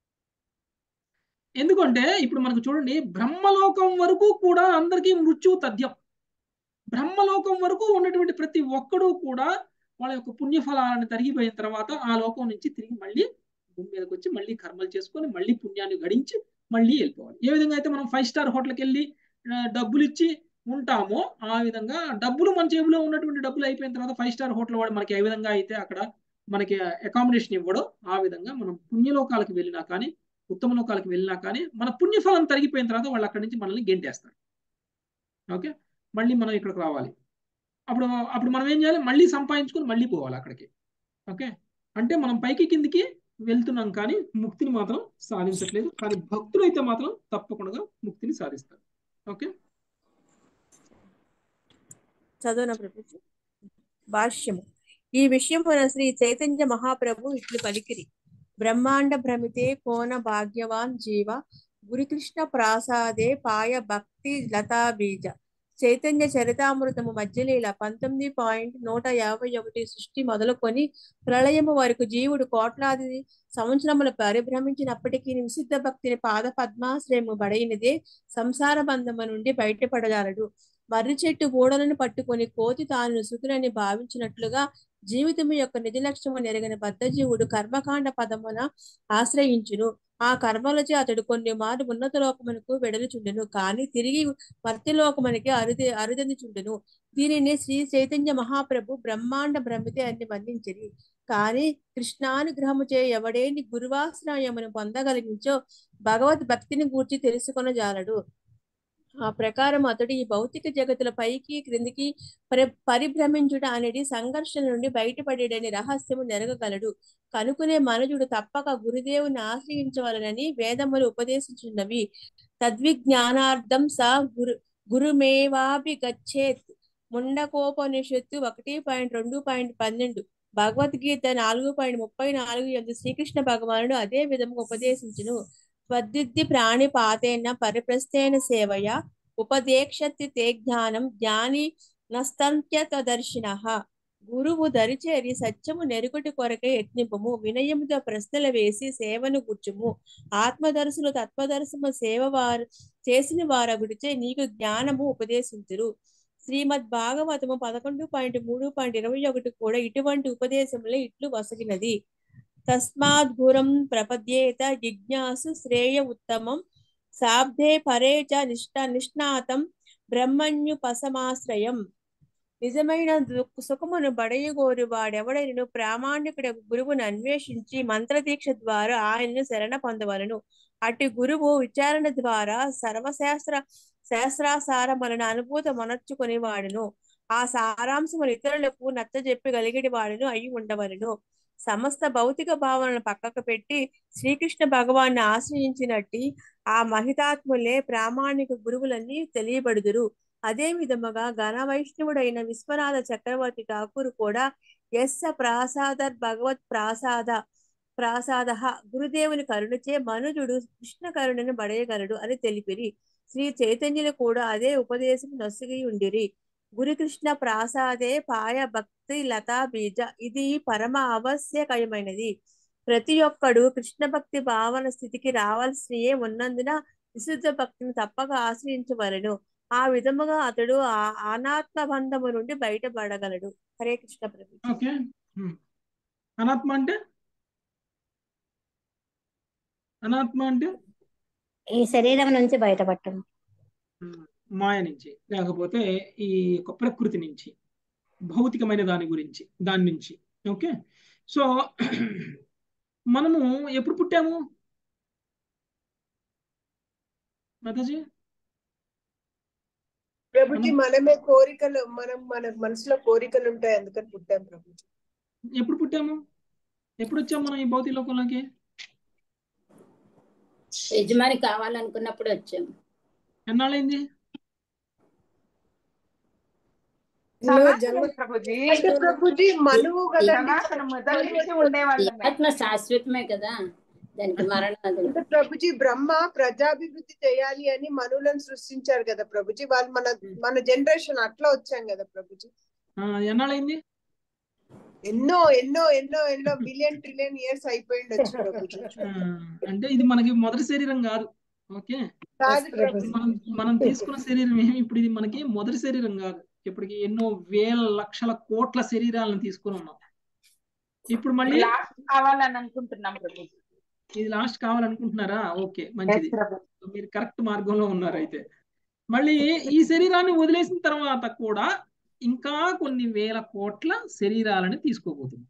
ఎందుకంటే ఇప్పుడు మనకు చూడండి బ్రహ్మలోకం వరకు కూడా అందరికీ మృత్యువు తథ్యం బ్రహ్మలోకం వరకు ఉన్నటువంటి ప్రతి ఒక్కడూ కూడా వాళ్ళ యొక్క పుణ్యఫలాలను తరిగిపోయిన తర్వాత ఆ లోకం నుంచి తిరిగి మళ్ళీ భూమి మీదకి వచ్చి మళ్ళీ కర్మలు చేసుకొని మళ్ళీ పుణ్యాన్ని గడించి మళ్ళీ వెళ్ళిపోవాలి ఏ విధంగా అయితే మనం ఫైవ్ స్టార్ హోటల్కి వెళ్ళి ఆ, డబ్బులు ఇచ్చి ఉంటామో ఆ విధంగా డబ్బులు మన జేబులో ఉన్నటువంటి డబ్బులు అయిపోయిన తర్వాత ఫైవ్ స్టార్ హోటల్ వాడు మనకి ఏ విధంగా అయితే అక్కడ మనకి అకామిడేషన్ ఇవ్వడో ఆ విధంగా మనం పుణ్యలోకాలకు వెళ్ళినా కానీ ఉత్తమ లోకాలకు వెళ్ళినా కానీ మన పుణ్యఫలం తరిగిపోయిన తర్వాత వాళ్ళు అక్కడి నుంచి మనల్ని గెంటేస్తారు ఓకే మళ్ళీ మనం ఇక్కడికి రావాలి అప్పుడు అప్పుడు మనం ఏం చేయాలి మళ్ళీ సంపాదించుకొని మళ్ళీ పోవాలి అక్కడికి ఓకే అంటే మనం పైకి కిందికి వెళ్తున్నాం కానీ ముక్తిని మాత్రం సాధించట్లేదు కానీ భక్తులు అయితే మాత్రం తప్పకుండా ముక్తిని సాధిస్తారు ఓకే చదువున ప్రభుజీ భాష్యము ఈ విషయమున శ్రీ చైతన్య మహాప్రభు ఇట్లు పలికిరి బ్రహ్మాండ భ్రమితే కోన భాగ్యవాన్ జీవ గురుకృష్ణ ప్రాసాదే పాయ భక్తి లతా బీజ చైతన్య చరితామృతము మధ్యలీల పంతొమ్మిది పాయింట్ నూట యాభై ఒకటి సృష్టి మొదలుకొని ప్రళయము వరకు జీవుడు కోట్లాది సంవత్సరములు పరిభ్రమించినప్పటికీ నిషిద్ధ భక్తిని పాద పద్మాశ్రయము బడైనదే సంసార బంధము నుండి బయటపడజాలడు మర్రి చెట్టు ఊడలను పట్టుకొని కోతి తాను సుఖులని భావించినట్లుగా జీవితం యొక్క నిజ లక్ష్యము నెరగిన బద్ధజీవుడు కర్మకాండ పదమున ఆశ్రయించును ఆ కర్మలచే అతడు కొన్ని మారు ఉన్నత లోకమునకు వెడలుచుండెను కానీ తిరిగి మర్త్యలోకమునికి అరుది అరుదందుచుండెను దీనిని శ్రీ చైతన్య మహాప్రభు బ్రహ్మాండ భ్రమితే అని వర్ణించిరి కానీ కృష్ణానుగ్రహము చే ఎవడేని గురువాశ్రయమును పొందగలిగించో భగవద్ భక్తిని గూర్చి తెలుసుకొనజాలడు ఆ ప్రకారం అతడు ఈ భౌతిక జగతుల పైకి క్రిందికి పరి పరిభ్రమించుట అనేది సంఘర్షణ నుండి బయటపడేడని రహస్యము నెరగగలడు కనుకునే మనుజుడు తప్పక గురుదేవుని ఆశ్రయించవలనని వేదములు ఉపదేశించున్నవి తద్విజ్ఞానార్థం స గురు గురుమేవాపి గచ్చేత్ ముండకోపనిషత్తు ఒకటి పాయింట్ రెండు పాయింట్ పన్నెండు భగవద్గీత నాలుగు పాయింట్ ముప్పై నాలుగు ఎందు శ్రీకృష్ణ భగవానుడు అదే విధముగా ఉపదేశించును స్వద్విద్ది ప్రాణిపాతేన పరిప్రస్థేన సేవయ ఉపదేక్షతి తే జ్ఞానం జ్ఞాని నస్తంత్యతదర్శిన గురువు దరిచేరి సత్యము నెరుగుటి కొరకే యత్నింపము వినయముతో ప్రశ్నలు వేసి సేవను గుర్చుము ఆత్మదర్శులు తత్వదర్శము సేవ వారు చేసిన వారగుడిచే నీకు జ్ఞానము ఉపదేశించురు శ్రీమద్ భాగవతము పదకొండు పాయింట్ మూడు పాయింట్ ఇరవై ఒకటి కూడా ఇటువంటి ఉపదేశములే ఇట్లు వసగినది తస్మాత్ గురం ప్రపద్యేత జిజ్ఞాసు శ్రేయ ఉత్తమం శాబ్దే పరే చ నిష్ట నిష్ణాతం బ్రహ్మణ్యుపసమాశ్రయం నిజమైన దుఃఖ- సుఖమును బడయగోరు వాడెవడైనను ప్రామాణికుడ గురువును అన్వేషించి మంత్రదీక్ష ద్వారా ఆయనను శరణ పొందవలను అటు గురువు విచారణ ద్వారా సర్వశాస్త్ర శాస్త్రాసారములను అనుభూత మొనర్చుకుని వాడును ఆ సారాంశములు ఇతరులకు నచ్చజెప్పగలిగిన వాడును అయి ఉండవలను సమస్త భౌతిక భావనలను పక్కకు పెట్టి శ్రీకృష్ణ భగవాన్ని ఆశ్రయించినట్టి ఆ మహితాత్ములే ప్రామాణిక గురువులన్నీ తెలియబడుదురు అదే విధముగా ఘన వైష్ణవుడైన విశ్వనాథ చక్రవర్తి ఠాకూర్ కూడా ఎస్స ప్రాసాదర్ భగవత్ ప్రాసాద ప్రాసాద గురుదేవుని కరుణచే మనుజుడు కృష్ణ కరుణను బడయగలడు అని తెలిపిరి శ్రీ చైతన్యులు కూడా అదే ఉపదేశం నొసగి ఉండిరి గురుకృష్ణ ప్రాసాదే పాయ భక్తి లతా బీజ ఇది పరమ ఆవశ్యకమైనది ప్రతి ఒక్కడు కృష్ణ భక్తి భావన స్థితికి రావాల్సియే ఉన్నందున విశుద్ధ భక్తిని తప్పక ఆశ్రయించవలెను ఆ విధముగా అతడు ఆ అనాత్మ బంధము నుండి బయటపడగలడు హరే కృష్ణ ప్రభు ఓకే ఉమ్. అనాత్మ అంటే అనాత్మ అంటే ఈ శరీరం నుంచి బయటపడటం ఉమ్, మాయ నుంచి లేకపోతే ఈ యొక్క ప్రకృతి నుంచి భౌతికమైన దాని గురించి దాని నుంచి ఓకే సో మనము ఎప్పుడు పుట్టాము మాతాజీ ప్రభుజీ మనమే కోరికలు మనం మన మనసులో కోరికలు ఉంటాయి అందుకని పుట్టాం ప్రభుజీ ఎప్పుడు పుట్టాము ఎప్పుడు వచ్చాము మనం ఈ భౌతిక లోకంలోకి యజమాని కావాలనుకున్నప్పుడు వచ్చాము ఎన్నాళ్ళైంది ఎన్నో సనాతనం జన్మ ప్రభుజీ అంటే ప్రభుజీ మనువు కదండి సనాతనం మొదటి నుంచి ఉండేవాళ్ళమే ఆత్మ శాశ్వతమే కదా దానికి మరణం అది అంటే ప్రభుజీ బ్రహ్మ ప్రజాభివృద్ధి చేయాలి అని మనువులను సృష్టించారు కదా ప్రభుజీ వాళ్ళు మన మన జనరేషన్ అట్లా వచ్చాం కదా ప్రభుజీ ఆ, ఎన్నాళ్ళైంది ఎన్నో ఎన్నో ఎన్నో ఎన్నో మిలియన్ ట్రిలియన్ ఇయర్స్ అయిపోయిండొచ్చు ప్రభుజీ ఆ, అంటే ఇది మనకి మొదటి శరీరం కాదు ఓకే కాదు ప్రభుజీ మనం మనం తీసుకున్న శరీరం ఏమి ఇప్పుడు ఇది మనకి మొదటి శరీరం కాదు ఇప్పటికి ఎన్నో వేల లక్షల కోట్ల శరీరాలను తీసుకుని ఉన్నాం ఇప్పుడు మళ్ళీ లాస్ట్ కావాలని అనుకుంటున్నాం ప్రభుజీ ఇది లాస్ట్ కావాలనుకుంటున్నారా ఓకే మంచిది మీరు కరెక్ట్ మార్గంలో ఉన్నారు అయితే మళ్ళీ ఈ శరీరాన్ని వదిలేసిన తర్వాత కూడా ఇంకా కొన్ని వేల కోట్ల శరీరాలని తీసుకోబోతుంది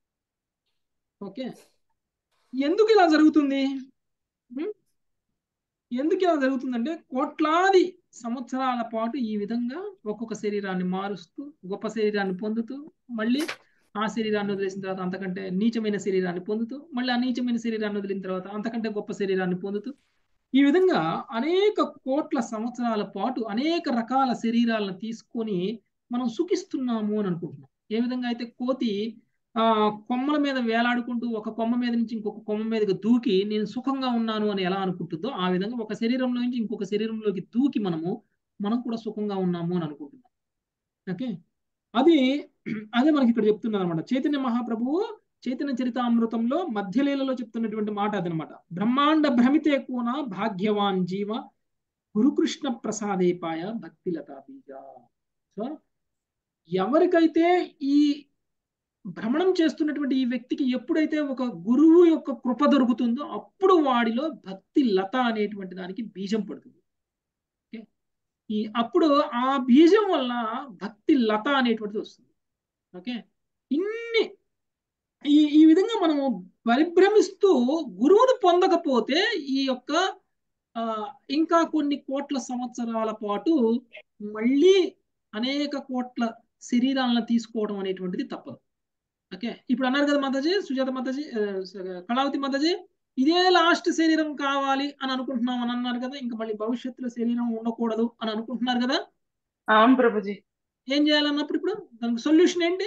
ఓకే ఎందుకు ఇలా జరుగుతుంది ఉం? ఎందుకు ఇలా జరుగుతుందంటే కోట్లాది సంవత్సరాల పాటు ఈ విధంగా ఒక్కొక్క శరీరాన్ని మారుస్తూ గొప్ప శరీరాన్ని పొందుతూ మళ్ళీ ఆ శరీరాన్ని వదిలేసిన తర్వాత అంతకంటే నీచమైన శరీరాన్ని పొందుతూ మళ్ళీ ఆ నీచమైన శరీరాన్ని వదిలిన తర్వాత అంతకంటే గొప్ప శరీరాన్ని పొందుతూ ఈ విధంగా అనేక కోట్ల సంవత్సరాల పాటు అనేక రకాల శరీరాలను తీసుకొని మనం సుఖిస్తున్నాము అని అనుకుంటున్నాం ఏ విధంగా అయితే కోతి ఆ కొమ్మల మీద వేలాడుకుంటూ ఒక కొమ్మ మీద నుంచి ఇంకొక కొమ్మ మీదకి దూకి నేను సుఖంగా ఉన్నాను అని ఎలా అనుకుంటుందో ఆ విధంగా ఒక శరీరంలో నుంచి ఇంకొక శరీరంలోకి దూకి మనము మనం కూడా సుఖంగా ఉన్నాము అని అనుకుంటున్నాం ఓకే అది అదే మనకి ఇక్కడ చెప్తున్నారు అనమాట చైతన్య మహాప్రభువు చైతన్య చరితామృతంలో మధ్యలీలలో చెప్తున్నటువంటి మాట అదనమాట బ్రహ్మాండ భ్రమితే కూన భాగ్యవాన్ జీవ గురుకృష్ణ ప్రసాదేపాయ భక్తిలతా బీజ సో ఎవరికైతే ఈ భ్రమణం చేస్తున్నటువంటి ఈ వ్యక్తికి ఎప్పుడైతే ఒక గురువు యొక్క కృప దొరుకుతుందో అప్పుడు వాడిలో భక్తి లత అనేటువంటి దానికి బీజం పడుతుంది ఓకే ఈ అప్పుడు ఆ బీజం వల్ల భక్తి లత అనేటువంటిది వస్తుంది ఓకే ఇన్ని ఈ ఈ విధంగా మనము పరిభ్రమిస్తూ గురువును పొందకపోతే ఈ యొక్క ఆ, ఇంకా కొన్ని కోట్ల సంవత్సరాల పాటు మళ్ళీ అనేక కోట్ల శరీరాలను తీసుకోవడం అనేటువంటిది తప్పదు ఓకే ఇప్పుడు అన్నారు కదా మాతాజీ సుజాత మాతాజీ ఆ, కళావతి మాతాజీ ఇదే లాస్ట్ శరీరం కావాలి అని అనుకుంటున్నాం అని అన్నారు కదా ఇంకా మళ్ళీ భవిష్యత్తులో శరీరం ఉండకూడదు అని అనుకుంటున్నారు కదా అవును ప్రభుజీ ఏం చేయాలన్నప్పుడు ఇప్పుడు దానికి సొల్యూషన్ ఏంటి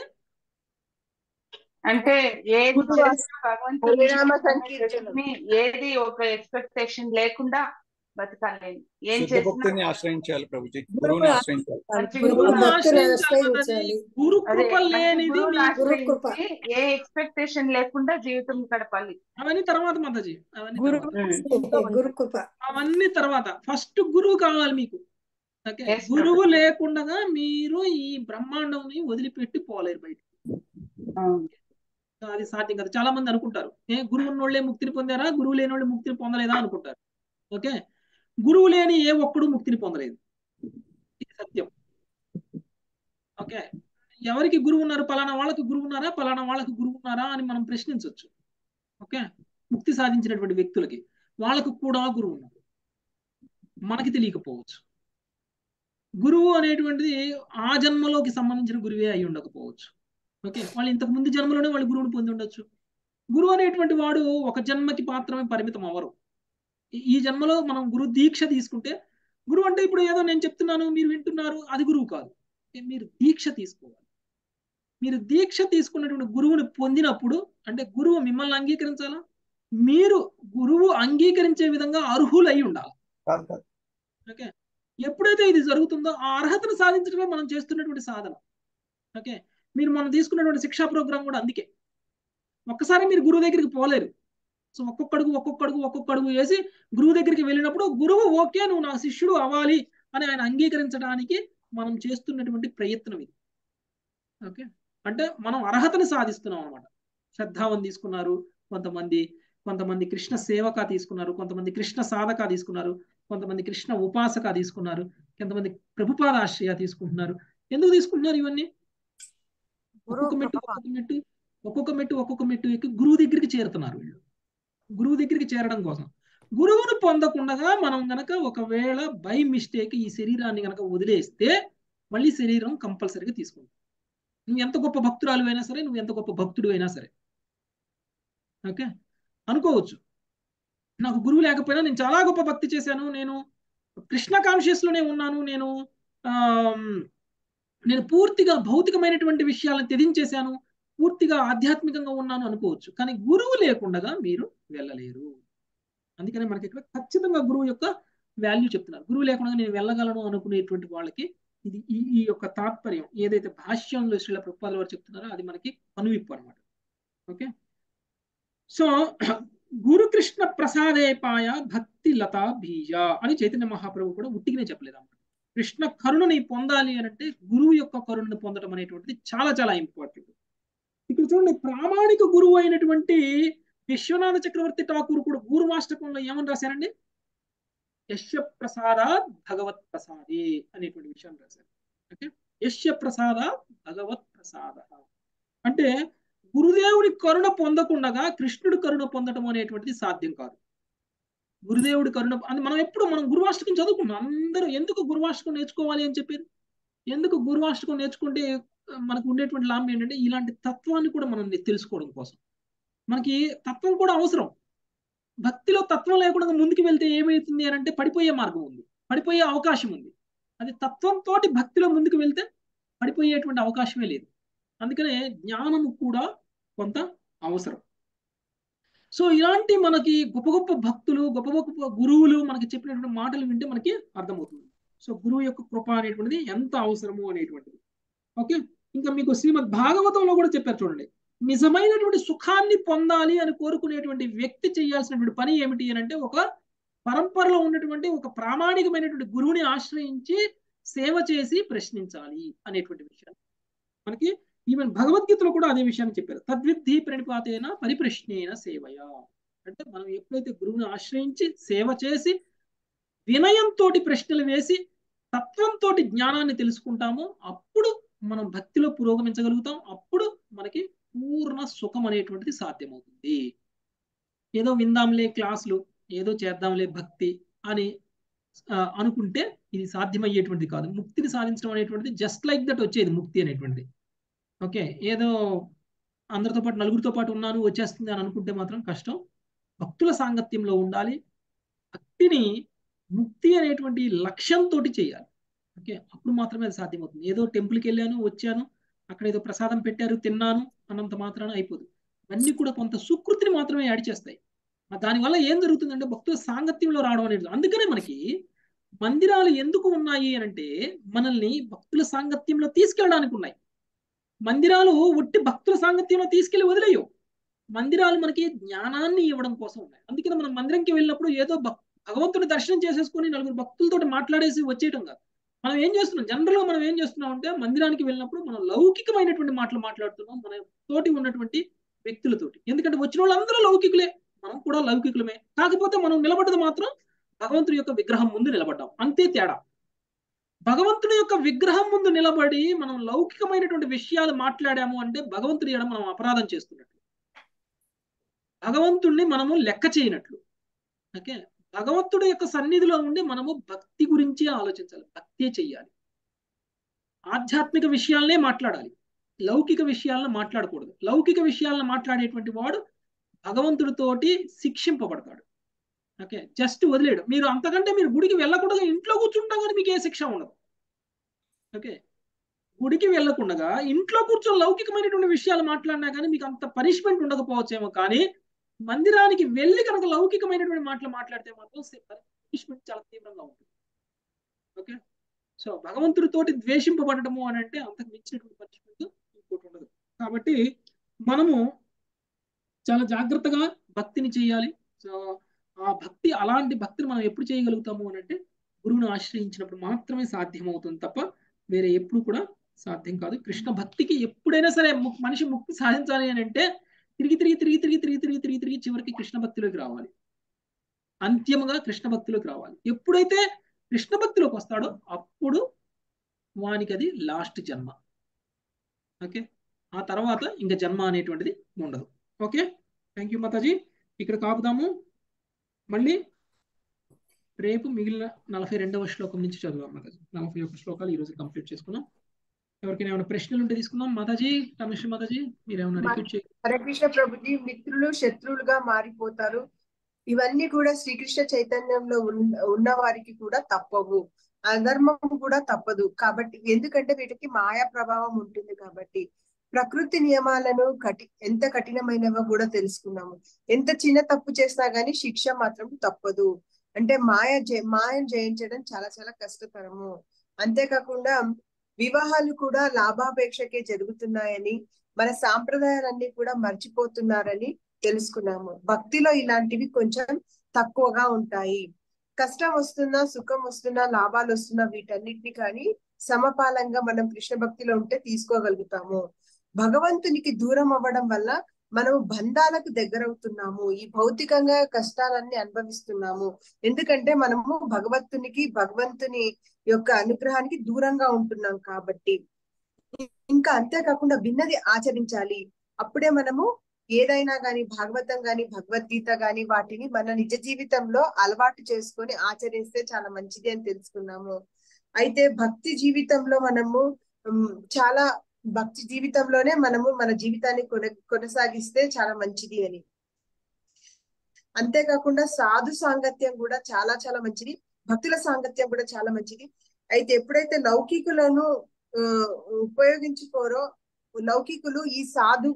అంటే ఏది గురు చేసినా భగవంతుని హరినామ సంకీర్తనం. చేసుకుని ఏది ఒక ఎక్స్పెక్టేషన్ లేకుండా బతకాలి ఏం శుద్ధ చేసినా భక్తిని ఆశ్రయించాలి ప్రభుజీ గురువుని గురువుని ఆశ్రయించాలి మంచి గురువు గురువుని భక్తిని ఆశ్రయించాలి మాతాజీ ఆశ్రయించాలి గురు అదే కృప మంచి లేనిది గురువుని మీ గురు కృప ఆశ్రయించి ఏ ఎక్స్పెక్టేషన్ లేకుండా జీవితం గడపాలి అవన్నీ తర్వాత మాతాజీ అవన్నీ గురువు తర్వాత గురు కృప అవన్నీ తర్వాత ఫస్ట్ గురువు కావాలి మీకు ఓకే Yes, గురువు Prabhuji. లేకుండా మీరు ఈ బ్రహ్మాండంని వదిలిపెట్టి పోలేరు బయట అవును. అది సాధ్యం కాదు చాలా మంది అనుకుంటారు ఏ గురువు ఉన్నోళ్ళే ముక్తిని పొందారా గురువు లేని వాళ్ళు ముక్తిని పొందలేదా అనుకుంటారు ఓకే గురువు లేని ఏ ఒక్కడు ముక్తిని పొందలేదు ఇది సత్యం ఓకే ఎవరికి గురువు ఉన్నారు పలానా వాళ్ళకి గురువు ఉన్నారా పలానా వాళ్ళకి గురువు ఉన్నారా అని మనం ప్రశ్నించవచ్చు ఓకే ముక్తి సాధించినటువంటి వ్యక్తులకి వాళ్ళకు కూడా గురువు ఉన్నారు మనకి తెలియకపోవచ్చు గురువు అనేటువంటిది ఆ జన్మలోకి సంబంధించిన గురువే అయి ఉండకపోవచ్చు ఓకే వాళ్ళు ఇంతకు ముందు జన్మలోనే వాళ్ళు గురువుని పొంది ఉండొచ్చు గురువు అనేటువంటి వాడు ఒక జన్మకి మాత్రమే పరిమితం అవ్వరు ఈ- ఈ జన్మలో మనం గురు దీక్ష తీసుకుంటే గురువు అంటే ఇప్పుడు ఏదో నేను చెప్తున్నాను మీరు వింటున్నారు అది గురువు కాదు ఏ, మీరు దీక్ష తీసుకోవాలి మీరు దీక్ష తీసుకున్నటువంటి గురువుని పొందినప్పుడు అంటే గురువు మిమ్మల్ని అంగీకరించాలా మీరు గురువు అంగీకరించే విధంగా అర్హులై ఉండాలి కాదు కాదు ఓకే ఎప్పుడైతే ఇది జరుగుతుందో ఆ అర్హతను సాధించడమే మనం చేస్తున్నటువంటి సాధన ఓకే మీరు మనం తీసుకున్నటువంటి శిక్షా ప్రోగ్రామ్ కూడా అందుకే ఒక్కసారి మీరు గురువు దగ్గరికి పోలేరు సో ఒక్కొక్క అడుగు ఒక్కొక్క అడుగు ఒక్కొక్క అడుగు వేసి గురువు దగ్గరికి వెళ్ళినప్పుడు గురువు ఓకే నువ్వు నా శిష్యుడు అవ్వాలి అని ఆయన అంగీకరించడానికి మనం చేస్తున్నటువంటి ప్రయత్నం ఇది ఓకే అంటే మనం అర్హతను సాధిస్తున్నాం అనమాట శ్రద్ధావం తీసుకున్నారు కొంతమంది కొంతమంది కృష్ణ సేవక తీసుకున్నారు కొంతమంది కృష్ణ సాధక తీసుకున్నారు కొంతమంది కృష్ణ ఉపాసక తీసుకున్నారు కొంతమంది ప్రభుపాద ఆశ్రయ తీసుకుంటున్నారు ఎందుకు తీసుకుంటున్నారు ఇవన్నీ ఒక్కొక్క మెట్టు ఒక్కొక్క మెట్టు ఒక్కొక్క మెట్టు ఒక్కొక్క మెట్టు ఎక్కి గురువు దగ్గరికి చేరుతున్నారు వీళ్ళు గురువు దగ్గరికి చేరడం కోసం గురువును పొందకుండా మనం గనక ఒకవేళ బై మిస్టేక్ ఈ శరీరాన్ని గనక వదిలేస్తే మళ్ళీ శరీరం కంపల్సరీగా తీసుకుంటాం నువ్వు ఎంత గొప్ప భక్తురాలు అయినా సరే నువ్వు ఎంత గొప్ప భక్తుడు అయినా సరే ఓకే అనుకోవచ్చు నాకు గురువు లేకపోయినా నేను చాలా గొప్ప భక్తి చేశాను నేను కృష్ణ కాన్షియస్ లోనే ఉన్నాను నేను నేను పూర్తిగా భౌతికమైనటువంటి విషయాలను త్యజించేశాను పూర్తిగా ఆధ్యాత్మికంగా ఉన్నాను అనుకోవచ్చు కానీ గురువు లేకుండా మీరు వెళ్ళలేరు అందుకనే మనకి ఇక్కడ ఖచ్చితంగా గురువు యొక్క వాల్యూ చెప్తున్నారు గురువు లేకుండా నేను వెళ్ళగలను అనుకునేటువంటి వాళ్ళకి ఇది ఈ ఈ యొక్క తాత్పర్యం ఏదైతే భాష్యంలో శ్రీల ప్రభుపాదుల వారు చెప్తున్నారో అది మనకి కనువిప్పు అనమాట ఓకే సో గురుకృష్ణ ప్రసాదేపాయ భక్తి లతా బీజ అని చైతన్య మహాప్రభు కూడా ఉట్టిగానే చెప్పలేదు అన్నమాట కృష్ణ కరుణని పొందాలి అని అంటే గురువు యొక్క కరుణను పొందడం అనేటువంటిది చాలా చాలా ఇంపార్టెంట్ ఇక్కడ చూడండి ప్రామాణిక గురువు అయినటువంటి విశ్వనాథ చక్రవర్తి ఠాకూర్ కూడా గురువాష్టకంలో ఏమని రాశారండి యశ్య ప్రసాదాత్ భగవత్ ప్రసాదే అనేటువంటి విషయాన్ని రాశారు ఓకే యశ్య ప్రసాదాత్ భగవత్ ప్రసాద అంటే గురుదేవుడి కరుణ పొందకుండా కృష్ణుడి కరుణ పొందడం అనేటువంటిది సాధ్యం కాదు గురుదేవుడి కరుణ అది మనం ఎప్పుడు మనం గురువాష్టకం చదువుకున్నాం అందరూ ఎందుకు గురువాష్టకం నేర్చుకోవాలి అని చెప్పేది ఎందుకు గురువాష్టకం నేర్చుకుంటే మనకు ఉండేటువంటి లాభం ఏంటంటే ఇలాంటి తత్వాన్ని కూడా మనం తెలుసుకోవడం కోసం మనకి తత్వం కూడా అవసరం భక్తిలో తత్వం లేకుండా ముందుకు వెళ్తే ఏమవుతుంది అని అంటే పడిపోయే మార్గం ఉంది పడిపోయే అవకాశం ఉంది అది తత్వంతో భక్తిలో ముందుకు వెళ్తే పడిపోయేటువంటి అవకాశమే లేదు అందుకనే జ్ఞానము కూడా కొంత అవసరం సో ఇలాంటి మనకి గొప్ప గొప్ప భక్తులు గొప్ప గొప్ప గురువులు మనకి చెప్పినటువంటి మాటలు వింటే మనకి అర్థమవుతుంది సో గురువు యొక్క కృప అనేటువంటిది ఎంత అవసరము అనేటువంటిది ఓకే ఇంకా మీకు శ్రీమద్ భాగవతంలో కూడా చెప్పారు చూడండి నిజమైనటువంటి సుఖాన్ని పొందాలి అని కోరుకునేటువంటి వ్యక్తి చేయాల్సినటువంటి పని ఏమిటి అని అంటే ఒక పరంపరలో ఉన్నటువంటి ఒక ప్రామాణికమైనటువంటి గురువుని ఆశ్రయించి సేవ చేసి ప్రశ్నించాలి అనేటువంటి విషయాన్ని మనకి ఈవెన్ భగవద్గీతలో కూడా అదే విషయాన్ని చెప్పారు తద్విద్ధి ప్రణిపాతేన పరిప్రశ్నేన సేవయ అంటే మనం ఎప్పుడైతే గురువుని ఆశ్రయించి సేవ చేసి వినయంతో ప్రశ్నలు వేసి తత్వంతో జ్ఞానాన్ని తెలుసుకుంటామో అప్పుడు మనం భక్తిలో పురోగమించగలుగుతాం అప్పుడు మనకి పూర్ణ సుఖం అనేటువంటిది సాధ్యమవుతుంది ఏదో విందాంలే క్లాసులు ఏదో చేద్దాంలే భక్తి అని అనుకుంటే ఇది సాధ్యమయ్యేటువంటిది కాదు ముక్తిని సాధించడం అనేటువంటిది జస్ట్ లైక్ దట్ వచ్చేది ముక్తి అనేటువంటిది ఓకే ఏదో అందరితో పాటు నలుగురితో పాటు ఉన్నాను వచ్చేస్తుంది అని అనుకుంటే మాత్రం కష్టం భక్తుల సాంగత్యంలో ఉండాలి భక్తిని ముక్తి అనేటువంటి లక్ష్యంతో చేయాలి ఓకే అప్పుడు మాత్రమే అది సాధ్యమవుతుంది ఏదో టెంపుల్కి వెళ్ళాను వచ్చాను అక్కడ ఏదో ప్రసాదం పెట్టారు తిన్నాను అన్నంత మాత్రాన అయిపోదు ఇవన్నీ కూడా కొంత సుకృతిని మాత్రమే యాడ్ చేస్తాయి దానివల్ల ఏం జరుగుతుందంటే భక్తుల సాంగత్యంలో రావడం అనేది అందుకనే మనకి మందిరాలు ఎందుకు ఉన్నాయి అని అంటే మనల్ని భక్తుల సాంగత్యంలో తీసుకెళ్ళడానికి ఉన్నాయి మందిరాలు ఒట్టి భక్తుల సాంగత్యంలో తీసుకెళ్లి వదిలేయవు మందిరాలు మనకి జ్ఞానాన్ని ఇవ్వడం కోసం ఉన్నాయి అందుకని మనం మందిరంకి వెళ్ళినప్పుడు ఏదో భగవంతుని దర్శనం చేసేసుకొని నలుగురు భక్తులతో మాట్లాడేసి వచ్చేయటం కాదు మనం ఏం చేస్తున్నాం జనరల్ గా మనం ఏం చేస్తున్నాం అంటే మందిరానికి వెళ్ళినప్పుడు మనం లౌకికమైనటువంటి మాటలు మాట్లాడుతున్నాం మన తోటి ఉన్నటువంటి వ్యక్తులతోటి ఎందుకంటే వచ్చిన వాళ్ళందరూ లౌకికులే మనం కూడా లౌకికులమే కాకపోతే మనం నిలబడ్డది మాత్రం భగవంతుడి యొక్క విగ్రహం ముందు నిలబడ్డాం అంతే తేడా భగవంతుడి యొక్క విగ్రహం ముందు నిలబడి మనం లౌకికమైనటువంటి విషయాలు మాట్లాడాము అంటే భగవంతుడి ఎడ మనం అపరాధం చేస్తున్నట్లు భగవంతుడిని మనము లెక్క చేయనట్లు ఓకే భగవంతుడి యొక్క సన్నిధిలో ఉండి మనము భక్తి గురించి ఆలోచించాలి భక్తే చెయ్యాలి ఆధ్యాత్మిక విషయాలనే మాట్లాడాలి లౌకిక విషయాలను మాట్లాడకూడదు లౌకిక విషయాలను మాట్లాడేటువంటి వాడు భగవంతుడితోటి శిక్షింపబడతాడు ఓకే జస్ట్ వదిలేడు మీరు అంతకంటే మీరు గుడికి వెళ్ళకుండా ఇంట్లో కూర్చుంటాం కానీ మీకు ఏ శిక్ష ఉండదు ఓకే గుడికి వెళ్ళకుండా ఇంట్లో కూర్చొని లౌకికమైనటువంటి విషయాలు మాట్లాడినా కానీ మీకు అంత పనిష్మెంట్ ఉండకపోవచ్చేమో కానీ మందిరానికి వెళ్ళి కనుక లౌకికమైనటువంటి మాటలు మాట్లాడితే మాత్రం పనిష్మెంట్ చాలా తీవ్రంగా ఉంటుంది ఓకే సో భగవంతుడితోటి ద్వేషింపబడటము అని అంటే అంతకు మించినటువంటి పనిష్మెంట్ ఇంకోటి ఉండదు కాబట్టి మనము చాలా జాగ్రత్తగా భక్తిని చేయాలి సో ఆ భక్తి అలాంటి భక్తిని మనం ఎప్పుడు చేయగలుగుతాము అని అంటే గురువుని ఆశ్రయించినప్పుడు మాత్రమే సాధ్యం అవుతుంది తప్ప వేరే ఎప్పుడు కూడా సాధ్యం కాదు కృష్ణ భక్తికి ఎప్పుడైనా సరే ము- మనిషి ముక్తి సాధించాలి అని అంటే తిరిగి తిరిగి తిరిగి తిరిగి తిరిగి తిరిగి తిరిగి తిరిగి చివరికి కృష్ణ భక్తిలోకి రావాలి అంత్యముగా కృష్ణ భక్తిలోకి రావాలి ఎప్పుడైతే కృష్ణ భక్తిలోకి వస్తాడో అప్పుడు వానికి అది లాస్ట్ జన్మ ఓకే ఆ తర్వాత ఇంకా జన్మ అనేటువంటిది ఉండదు ఓకే థ్యాంక్ యూ మాతాజీ ఇక్కడ కాపుదాము మళ్ళీ రేపు మిగిలిన నలభై రెండవ శ్లోకం నుంచి చదువుదాం మాతాజీ నలభై ఒక్క శ్లోకాలు ఈ రోజు కంప్లీట్ చేసుకున్నాం ఎవరికైనా ఏమైనా ప్రశ్నలు ఉంటే తీసుకుందాం మాతాజీ రమేష్ మాతాజీ మీరు ఏమైనా రిపీట్ చేయ హరే కృష్ణ ప్రభుజీ మిత్రులు శత్రువులుగా మారిపోతారు ఇవన్నీ కూడా శ్రీకృష్ణ చైతన్యంలో ఉన్న ఉన్న వారికి కూడా తప్పవు అధర్మం కూడా తప్పదు కాబట్టి ఎందుకంటే వీటికి మాయా ప్రభావం ఉంటుంది కాబట్టి ప్రకృతి నియమాలను కఠి ఎంత కఠినమైనవో కూడా తెలుసుకున్నాము ఎంత చిన్న తప్పు చేసినా గానీ శిక్ష మాత్రం తప్పదు అంటే మాయ జయ- మాయను జయించడం చాలా చాలా కష్టతరము అంతేకాకుండా వివాహాలు కూడా లాభాపేక్షకే జరుగుతున్నాయని మన సాంప్రదాయాలన్నీ కూడా మర్చిపోతున్నారని తెలుసుకున్నాము భక్తిలో ఇలాంటివి కొంచెం తక్కువగా ఉంటాయి కష్టం వస్తున్నా సుఖం వస్తున్నా లాభాలు వస్తున్నా వీటన్నిటిని కానీ సమపాలంగా మనం కృష్ణ భక్తిలో ఉంటే తీసుకోగలుగుతాము భగవంతునికి దూరం అవ్వడం వల్ల మనము బంధాలకు దగ్గరవుతున్నాము ఈ భౌతికంగా కష్టాలన్నీ అనుభవిస్తున్నాము ఎందుకంటే మనము భగవంతునికి భగవంతుని యొక్క అనుగ్రహానికి దూరంగా ఉంటున్నాం కాబట్టి ఇంకా అంతేకాకుండా భిన్నది ఆచరించాలి అప్పుడే మనము ఏదైనా గాని భాగవతం గాని భగవద్గీత గాని వాటిని మన నిజ జీవితంలో అలవాటు చేసుకొని ఆచరిస్తే చాలా మంచిది అని తెలుసుకున్నాము అయితే భక్తి జీవితంలో మనము ఉమ్, చాలా భక్తి జీవితంలోనే మనము మన జీవితాన్ని కొన కొనసాగిస్తే చాలా మంచిది అని అంతేకాకుండా సాధు సాంగత్యం కూడా చాలా చాలా మంచిది భక్తుల సాంగత్యం కూడా చాలా మంచిది అయితే ఎప్పుడైతే లౌకికులను ఆ, ఉపయోగించుకోరో లౌకికులు ఈ సాధు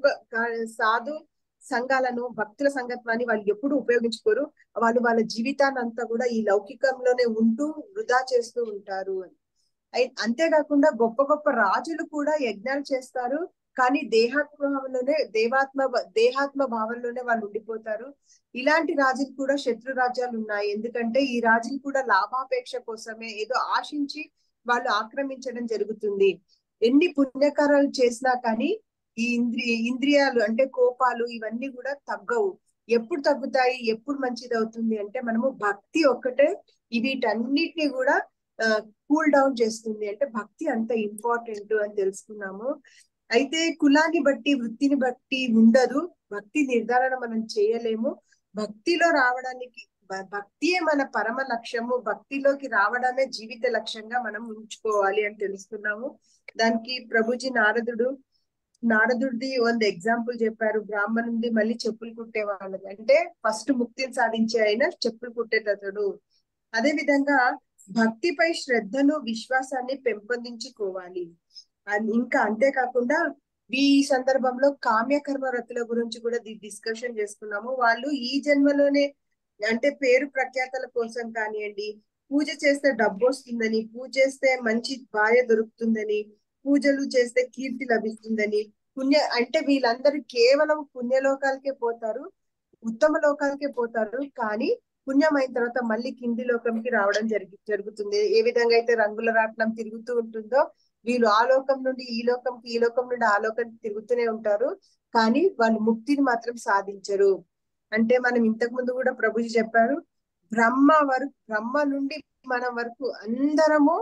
సాధు సంఘాలను భక్తుల సంగత్వాన్ని వాళ్ళు ఎప్పుడు ఉపయోగించుకోరు వాళ్ళు వాళ్ళ జీవితాన్ని అంతా కూడా ఈ లౌకికంలోనే ఉంటూ వృధా చేస్తూ ఉంటారు అని అయి- అంతేకాకుండా గొప్ప గొప్ప రాజులు కూడా యజ్ఞాలు చేస్తారు కానీ దేహాత్మలోనే దేవాత్మ దేహాత్మ భావంలోనే వాళ్ళు ఉండిపోతారు ఇలాంటి రాజులు కూడా శత్రు రాజ్యాలు ఉన్నాయి ఎందుకంటే ఈ రాజులు కూడా లాభాపేక్ష కోసమే ఏదో ఆశించి వాళ్ళు ఆక్రమించడం జరుగుతుంది ఎన్ని పుణ్యకారాలు చేసినా కానీ ఈ ఇంద్రియ ఇంద్రియాలు అంటే కోపాలు ఇవన్నీ కూడా తగ్గవు ఎప్పుడు తగ్గుతాయి ఎప్పుడు మంచిది అవుతుంది అంటే మనము భక్తి ఒక్కటే ఈ వీటన్నిటిని కూడా కూల్ డౌన్ చేస్తుంది అంటే భక్తి అంత ఇంపార్టెంట్ అని తెలుసుకున్నాము అయితే కులాన్ని బట్టి వృత్తిని బట్టి ఉండదు భక్తి నిర్ధారణ మనం చేయలేము భక్తిలో రావడానికి భ- భక్తియే మన పరమ లక్ష్యము భక్తిలోకి రావడమే జీవిత లక్ష్యంగా మనం ఉంచుకోవాలి అని తెలుసుకున్నాము దానికి ప్రభుజీ నారదుడు నారదుడిది ಒಂದು ఎగ్జాంపుల్ చెప్పారు బ్రాహ్మణుడి మళ్ళీ చెప్పులు కుట్టే వాళ్ళది అంటే ఫస్ట్ ముక్తిని సాధించే ఆయన చెప్పులు కుట్టేటతడు అదే విధంగా భక్తిపై శ్రద్ధను విశ్వాసాన్ని పెంపొందించుకోవాలి అది ఇంకా అంతేకాకుండా ఈ సందర్భంలో కామ్యకర్మ రతుల గురించి కూడా డిస్కషన్ చేసుకున్నాము వాళ్ళు ఈ జన్మలోనే అంటే పేరు ప్రఖ్యాతల కోసం కానివ్వండి పూజ చేస్తే డబ్బు వస్తుందని పూజ చేస్తే మంచి భార్య దొరుకుతుందని పూజలు చేస్తే కీర్తి లభిస్తుందని పుణ్య అంటే వీళ్ళందరూ కేవలం పుణ్యలోకాలకే పోతారు ఉత్తమ లోకాలకే పోతారు కానీ పుణ్యం అయిన తర్వాత మళ్ళీ కింది లోకంకి రావడం జరిగి జరుగుతుంది ఏ విధంగా అయితే రంగుల రాట్నం తిరుగుతూ ఉంటుందో వీళ్ళు ఆ లోకం నుండి ఈ లోకంకి ఈ లోకం నుండి ఆ లోకంకి తిరుగుతూనే ఉంటారు కానీ వాళ్ళు ముక్తిని మాత్రం సాధించరు అంటే మనం ఇంతకు ముందు కూడా ప్రభుజీ చెప్పారు బ్రహ్మ వరకు బ్రహ్మ నుండి మనం వరకు అందరము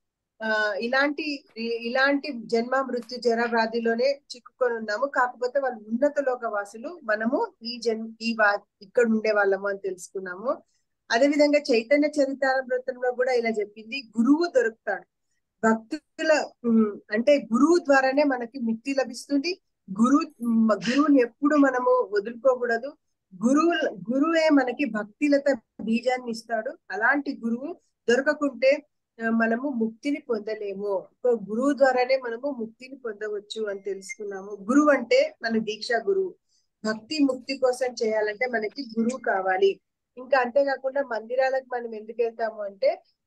ఆ ఇలాంటి ఇ- ఇలాంటి జన్మ మృత్యు జర వ్యాధిలోనే చిక్కుకొని ఉన్నాము కాకపోతే వాళ్ళు ఉన్నత లోక వాసులు మనము ఈ జన్ ఈ వా ఇక్కడ ఉండే వాళ్ళము అని తెలుసుకున్నాము అదే విధంగా చైతన్య చరితామృతంలో కూడా ఇలా చెప్పింది గురువు దొరుకుతాడు భక్తుల ఉమ్, అంటే గురువు ద్వారానే మనకి ముక్తి లభిస్తుంది గురు ఉమ్, గురువుని ఎప్పుడు మనము వదులుకోకూడదు గురువు గురువే మనకి భక్తిలత బీజాన్ని ఇస్తాడు అలాంటి గురువు దొరకకుంటే ఆ, మనము ముక్తిని పొందలేము సో గురువు ద్వారానే మనము ముక్తిని పొందవచ్చు అని తెలుసుకున్నాము గురువు అంటే మన దీక్షా గురువు భక్తి ముక్తి కోసం చేయాలంటే మనకి గురువు కావాలి ఇంకా అంతేకాకుండా మందిరాలకు మనం ఎందుకు వెళ్తాము అంటే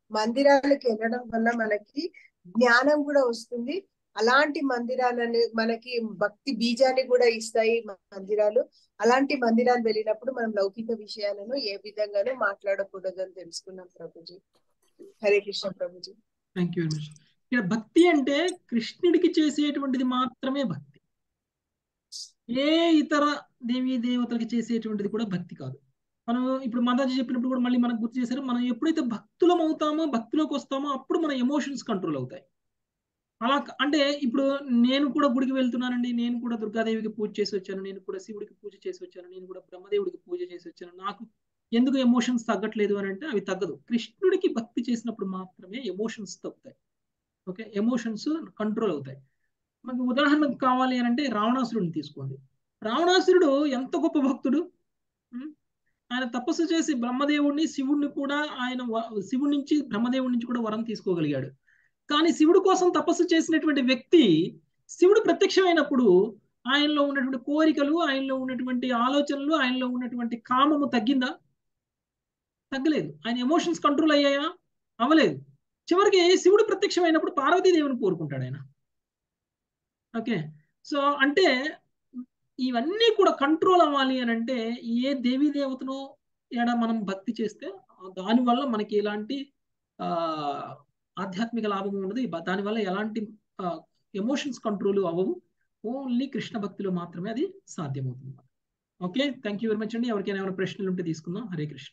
మందిరాలకు వెళ్ళడం వల్ల మనకి జ్ఞానం కూడా వస్తుంది అలాంటి మందిరాలని మనకి భక్తి బీజాన్ని కూడా ఇస్తాయి మందిరాలు అలాంటి మందిరాలు వెళ్ళినప్పుడు మనం లౌకిక విషయాలను ఏ విధంగానూ మాట్లాడకూడదు అని తెలుసుకున్నాం ప్రభుజీ హరే కృష్ణ ప్రభుజీ థ్యాంక్ యూ వెరీ మచ్ ఇక్కడ భక్తి అంటే కృష్ణుడికి చేసేటువంటిది మాత్రమే భక్తి ఏ ఇతర దేవీ దేవతలకి చేసేటువంటిది కూడా భక్తి కాదు మనం ఇప్పుడు మాతాజీ చెప్పినప్పుడు కూడా మళ్ళీ మనకు గుర్తు చేశారు మనం ఎప్పుడైతే భక్తులం అవుతామో భక్తిలోకి వస్తామో అప్పుడు మన ఎమోషన్స్ కంట్రోల్ అవుతాయి అలా క- అంటే ఇప్పుడు నేను కూడా గుడికి వెళ్తున్నానండి నేను కూడా దుర్గాదేవికి పూజ చేసి వచ్చాను నేను కూడా శివుడికి పూజ చేసి వచ్చాను నేను కూడా బ్రహ్మదేవుడికి పూజ చేసి వచ్చాను నాకు ఎందుకు ఎమోషన్స్ తగ్గట్లేదు అని అంటే అవి తగ్గదు కృష్ణుడికి భక్తి చేసినప్పుడు మాత్రమే ఎమోషన్స్ తగ్గుతాయి ఓకే ఎమోషన్స్ కంట్రోల్ అవుతాయి మనకు ఉదాహరణకు కావాలి అని అంటే రావణాసురుడిని తీసుకోండి రావణాసురుడు ఎంత గొప్ప భక్తుడు ఉం? ఆయన తపస్సు చేసి బ్రహ్మదేవుడిని శివుడిని కూడా ఆయన వ- శివుడి నుంచి బ్రహ్మదేవుడి నుంచి కూడా వరం తీసుకోగలిగాడు కానీ శివుడి కోసం తపస్సు చేసినటువంటి వ్యక్తి శివుడు ప్రత్యక్షమైనప్పుడు ఆయనలో ఉన్నటువంటి కోరికలు ఆయనలో ఉన్నటువంటి ఆలోచనలు ఆయనలో ఉన్నటువంటి కామము తగ్గిందా తగ్గలేదు ఆయన ఎమోషన్స్ కంట్రోల్ అయ్యాయా అవ్వలేదు చివరికి శివుడు ప్రత్యక్షమైనప్పుడు పార్వతీదేవిని కోరుకుంటాడు ఆయన ఓకే సో అంటే ఇవన్నీ కూడా కంట్రోల్ అవ్వాలి అని అంటే ఏ దేవీ దేవతను ఎడ మనం భక్తి చేస్తే దానివల్ల మనకి ఎలాంటి ఆ ఆధ్యాత్మిక లాభం ఉండదు ఈ బ- దానివల్ల ఎలాంటి ఎమోషన్స్ కంట్రోల్ అవ్వవు ఓన్లీ కృష్ణ భక్తిలో మాత్రమే అది సాధ్యమవుతుంది okay thank you very much అండి ఎవరికైనా ఏమైనా ప్రశ్నలు ఉంటే తీసుకుందాం హరే కృష్ణ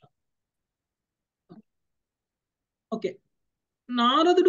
ఓకే నారదుడు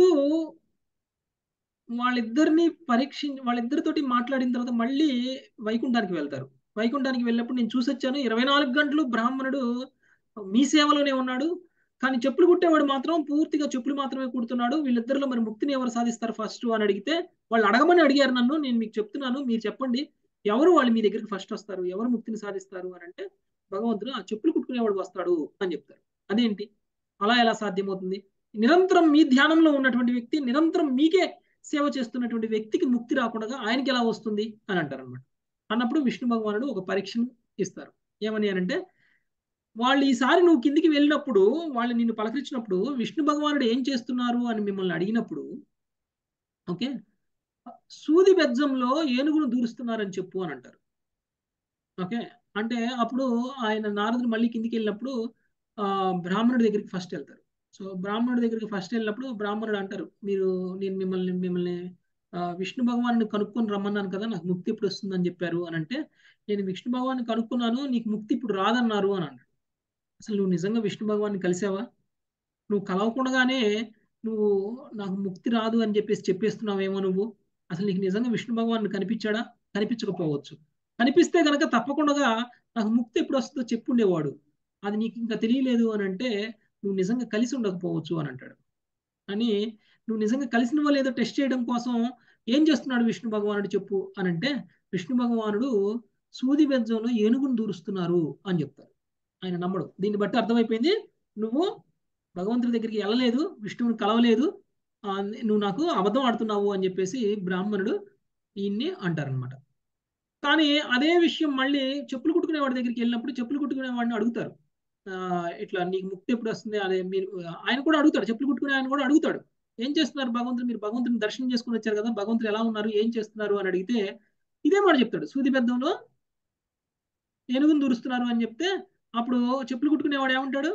వాళ్ళిద్దరిని పరీక్ష వాళ్ళిద్దరితోటి మాట్లాడిన తర్వాత మళ్ళీ వైకుంఠానికి వెళ్తారు వైకుంఠానికి వెళ్ళినప్పుడు నేను చూసొచ్చాను ఇరవై నాలుగు గంటలు బ్రాహ్మణుడు మీ సేవలోనే ఉన్నాడు కానీ చెప్పులు కుట్టేవాడు మాత్రం పూర్తిగా చెప్పులు మాత్రమే కుడుతున్నాడు వీళ్ళిద్దరిలో మరి ముక్తిని ఎవరు సాధిస్తారు ఫస్ట్ అని అడిగితే వాళ్ళు అడగమని అడిగారు నన్ను నేను మీకు చెప్తున్నాను మీరు చెప్పండి ఎవరు వాళ్ళు మీ దగ్గరికి ఫస్ట్ వస్తారు ఎవరు ముక్తిని సాధిస్తారు అని అంటే భగవంతుడు ఆ చెప్పులు కుట్టుకునేవాడు వస్తాడు అని చెప్తారు అదేంటి అలా ఎలా సాధ్యమవుతుంది నిరంతరం మీ ధ్యానంలో ఉన్నటువంటి వ్యక్తి నిరంతరం మీకే సేవ చేస్తున్నటువంటి వ్యక్తికి ముక్తి రాకుండా ఆయనకి ఎలా వస్తుంది అని అంటారు అనమాట అన్నప్పుడు విష్ణు భగవానుడు ఒక పరీక్షను ఇస్తారు ఏమని అని అంటే వాళ్ళు ఈసారి నువ్వు కిందికి వెళ్ళినప్పుడు వాళ్ళు నిన్ను పలకరించినప్పుడు విష్ణు భగవానుడు ఏం చేస్తున్నారు అని మిమ్మల్ని అడిగినప్పుడు ఓకే సూది బెజ్జంలో ఏనుగును దూరుస్తున్నారని చెప్పు అని అంటారు ఓకే అంటే అప్పుడు ఆయన నారదుడు మళ్ళీ కిందికి వెళ్ళినప్పుడు ఆ బ్రాహ్మణుడి దగ్గరికి ఫస్ట్ వెళ్తారు సో బ్రాహ్మణుడి దగ్గరికి ఫస్ట్ వెళ్ళినప్పుడు బ్రాహ్మణుడు అంటారు మీరు నేను మిమ్మల్ని మిమ్మల్ని ఆ, విష్ణు భగవాన్ని కనుక్కొని రమ్మన్నాను కదా నాకు ముక్తి ఇప్పుడు వస్తుందని చెప్పారు అని అంటే నేను విష్ణు భగవాన్ని కనుక్కున్నాను నీకు ముక్తి ఇప్పుడు రాదన్నారు అని అన్నాడు అసలు నువ్వు నిజంగా విష్ణు భగవాన్ని కలిసావా నువ్వు కలవకుండానే నువ్వు నాకు ముక్తి రాదు అని చెప్పేసి చెప్పేస్తున్నావేమో నువ్వు అసలు నీకు నిజంగా విష్ణు భగవాన్ కనిపించాడా కనిపించకపోవచ్చు కనిపిస్తే గనక తప్పకుండా నాకు ముక్తి ఎప్పుడు వస్తుందో చెప్పుండేవాడు అది నీకు ఇంకా తెలియలేదు అని అంటే నువ్వు నిజంగా కలిసి ఉండకపోవచ్చు అని అంటాడు అని నువ్వు నిజంగా కలిసినవో లేదో టెస్ట్ చేయడం కోసం ఏం చేస్తున్నాడు విష్ణు భగవానుడు చెప్పు అని అంటే విష్ణు భగవానుడు సూది బెజ్జంలో ఏనుగును దూరుస్తున్నారు అని చెప్తారు ఆయన నమ్మడు దీన్ని బట్టి అర్థమైపోయింది నువ్వు భగవంతుడి దగ్గరికి వెళ్ళలేదు విష్ణువుని కలవలేదు ఆ, నువ్వు నాకు అబద్ధం ఆడుతున్నావు అని చెప్పేసి బ్రాహ్మణుడు ఈయన్ని అంటారనమాట కానీ అదే విషయం మళ్ళీ చెప్పులు కుట్టుకునే వాడి దగ్గరికి వెళ్ళినప్పుడు చెప్పులు కుట్టుకునే వాడిని అడుగుతారు ఆ, ఇట్లా నీకు ముక్తి ఎప్పుడు వస్తుంది అదే మీరు ఆయన కూడా అడుగుతాడు చెప్పులు కుట్టుకునే ఆయన కూడా అడుగుతాడు ఏం చేస్తున్నారు భగవంతుడు మీరు భగవంతుని దర్శనం చేసుకుని వచ్చారు కదా భగవంతుడు ఎలా ఉన్నారు ఏం చేస్తున్నారు అని అడిగితే ఇదే మాట చెప్తాడు సూది బెద్దంలో ఏనుగును దూరుస్తున్నారు అని చెప్తే అప్పుడు చెప్పులు కుట్టుకునేవాడు ఏమంటాడు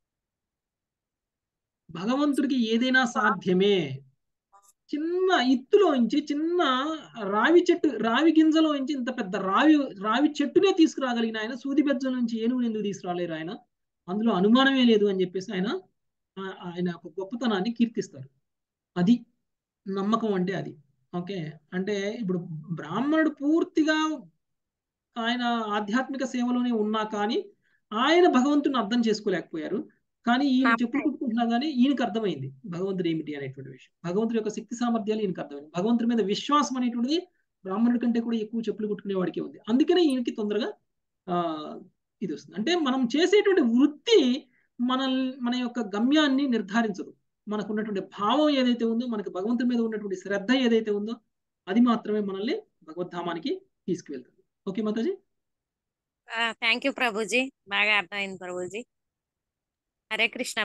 భగవంతుడికి ఏదైనా సాధ్యమే చిన్న ఇత్తులోంచి చిన్న రావి చెట్టు రావి గింజలోంచి ఇంత పెద్ద రావి రావి చెట్టునే తీసుకురాగలిగిన ఆయన సూది బెజ్జల నుంచి ఏనుగుని ఎందుకు తీసుకురాలేరు ఆయన అందులో అనుమానమే లేదు అని చెప్పేసి ఆయన ఆ- ఆయన ఒక గొప్పతనాన్ని కీర్తిస్తారు అది నమ్మకం అంటే అది ఓకే అంటే ఇప్పుడు బ్రాహ్మణుడు పూర్తిగా ఆయన ఆధ్యాత్మిక సేవలోనే ఉన్నా కానీ ఆయన భగవంతుని అర్థం చేసుకోలేకపోయారు కానీ ఈయన చెప్పులు కుట్టుకుంటున్నా కానీ ఈయనకి అర్థమైంది భగవంతుడు ఏమిటి అనేటువంటి విషయం భగవంతుడి యొక్క శక్తి సామర్థ్యాలు ఈయనకి అర్థమైంది భగవంతుడి మీద విశ్వాసం అనేటువంటిది బ్రాహ్మణుడి కంటే కూడా ఎక్కువ చెప్పులు కుట్టుకునే వాడికి ఉంది అందుకనే ఈయనకి తొందరగా ఆ ఇది వస్తుంది అంటే మనం చేసేటువంటి వృత్తి మన మన యొక్క గమ్యాన్ని నిర్ధారించదు మనకు ఉన్నటువంటి భావం ఏదైతే ఉందో మనకు భగవంతుడి మీద ఉన్నటువంటి శ్రద్ధ ఏదైతే ఉందో అది మాత్రమే మనల్ని భగవద్ధామానికి తీసుకువెళ్తుంది ఓకే మాతాజీ థ్యాంక్ యూ ప్రభుజీ బాగా అర్థమైంది ప్రభుజీ హరే కృష్ణ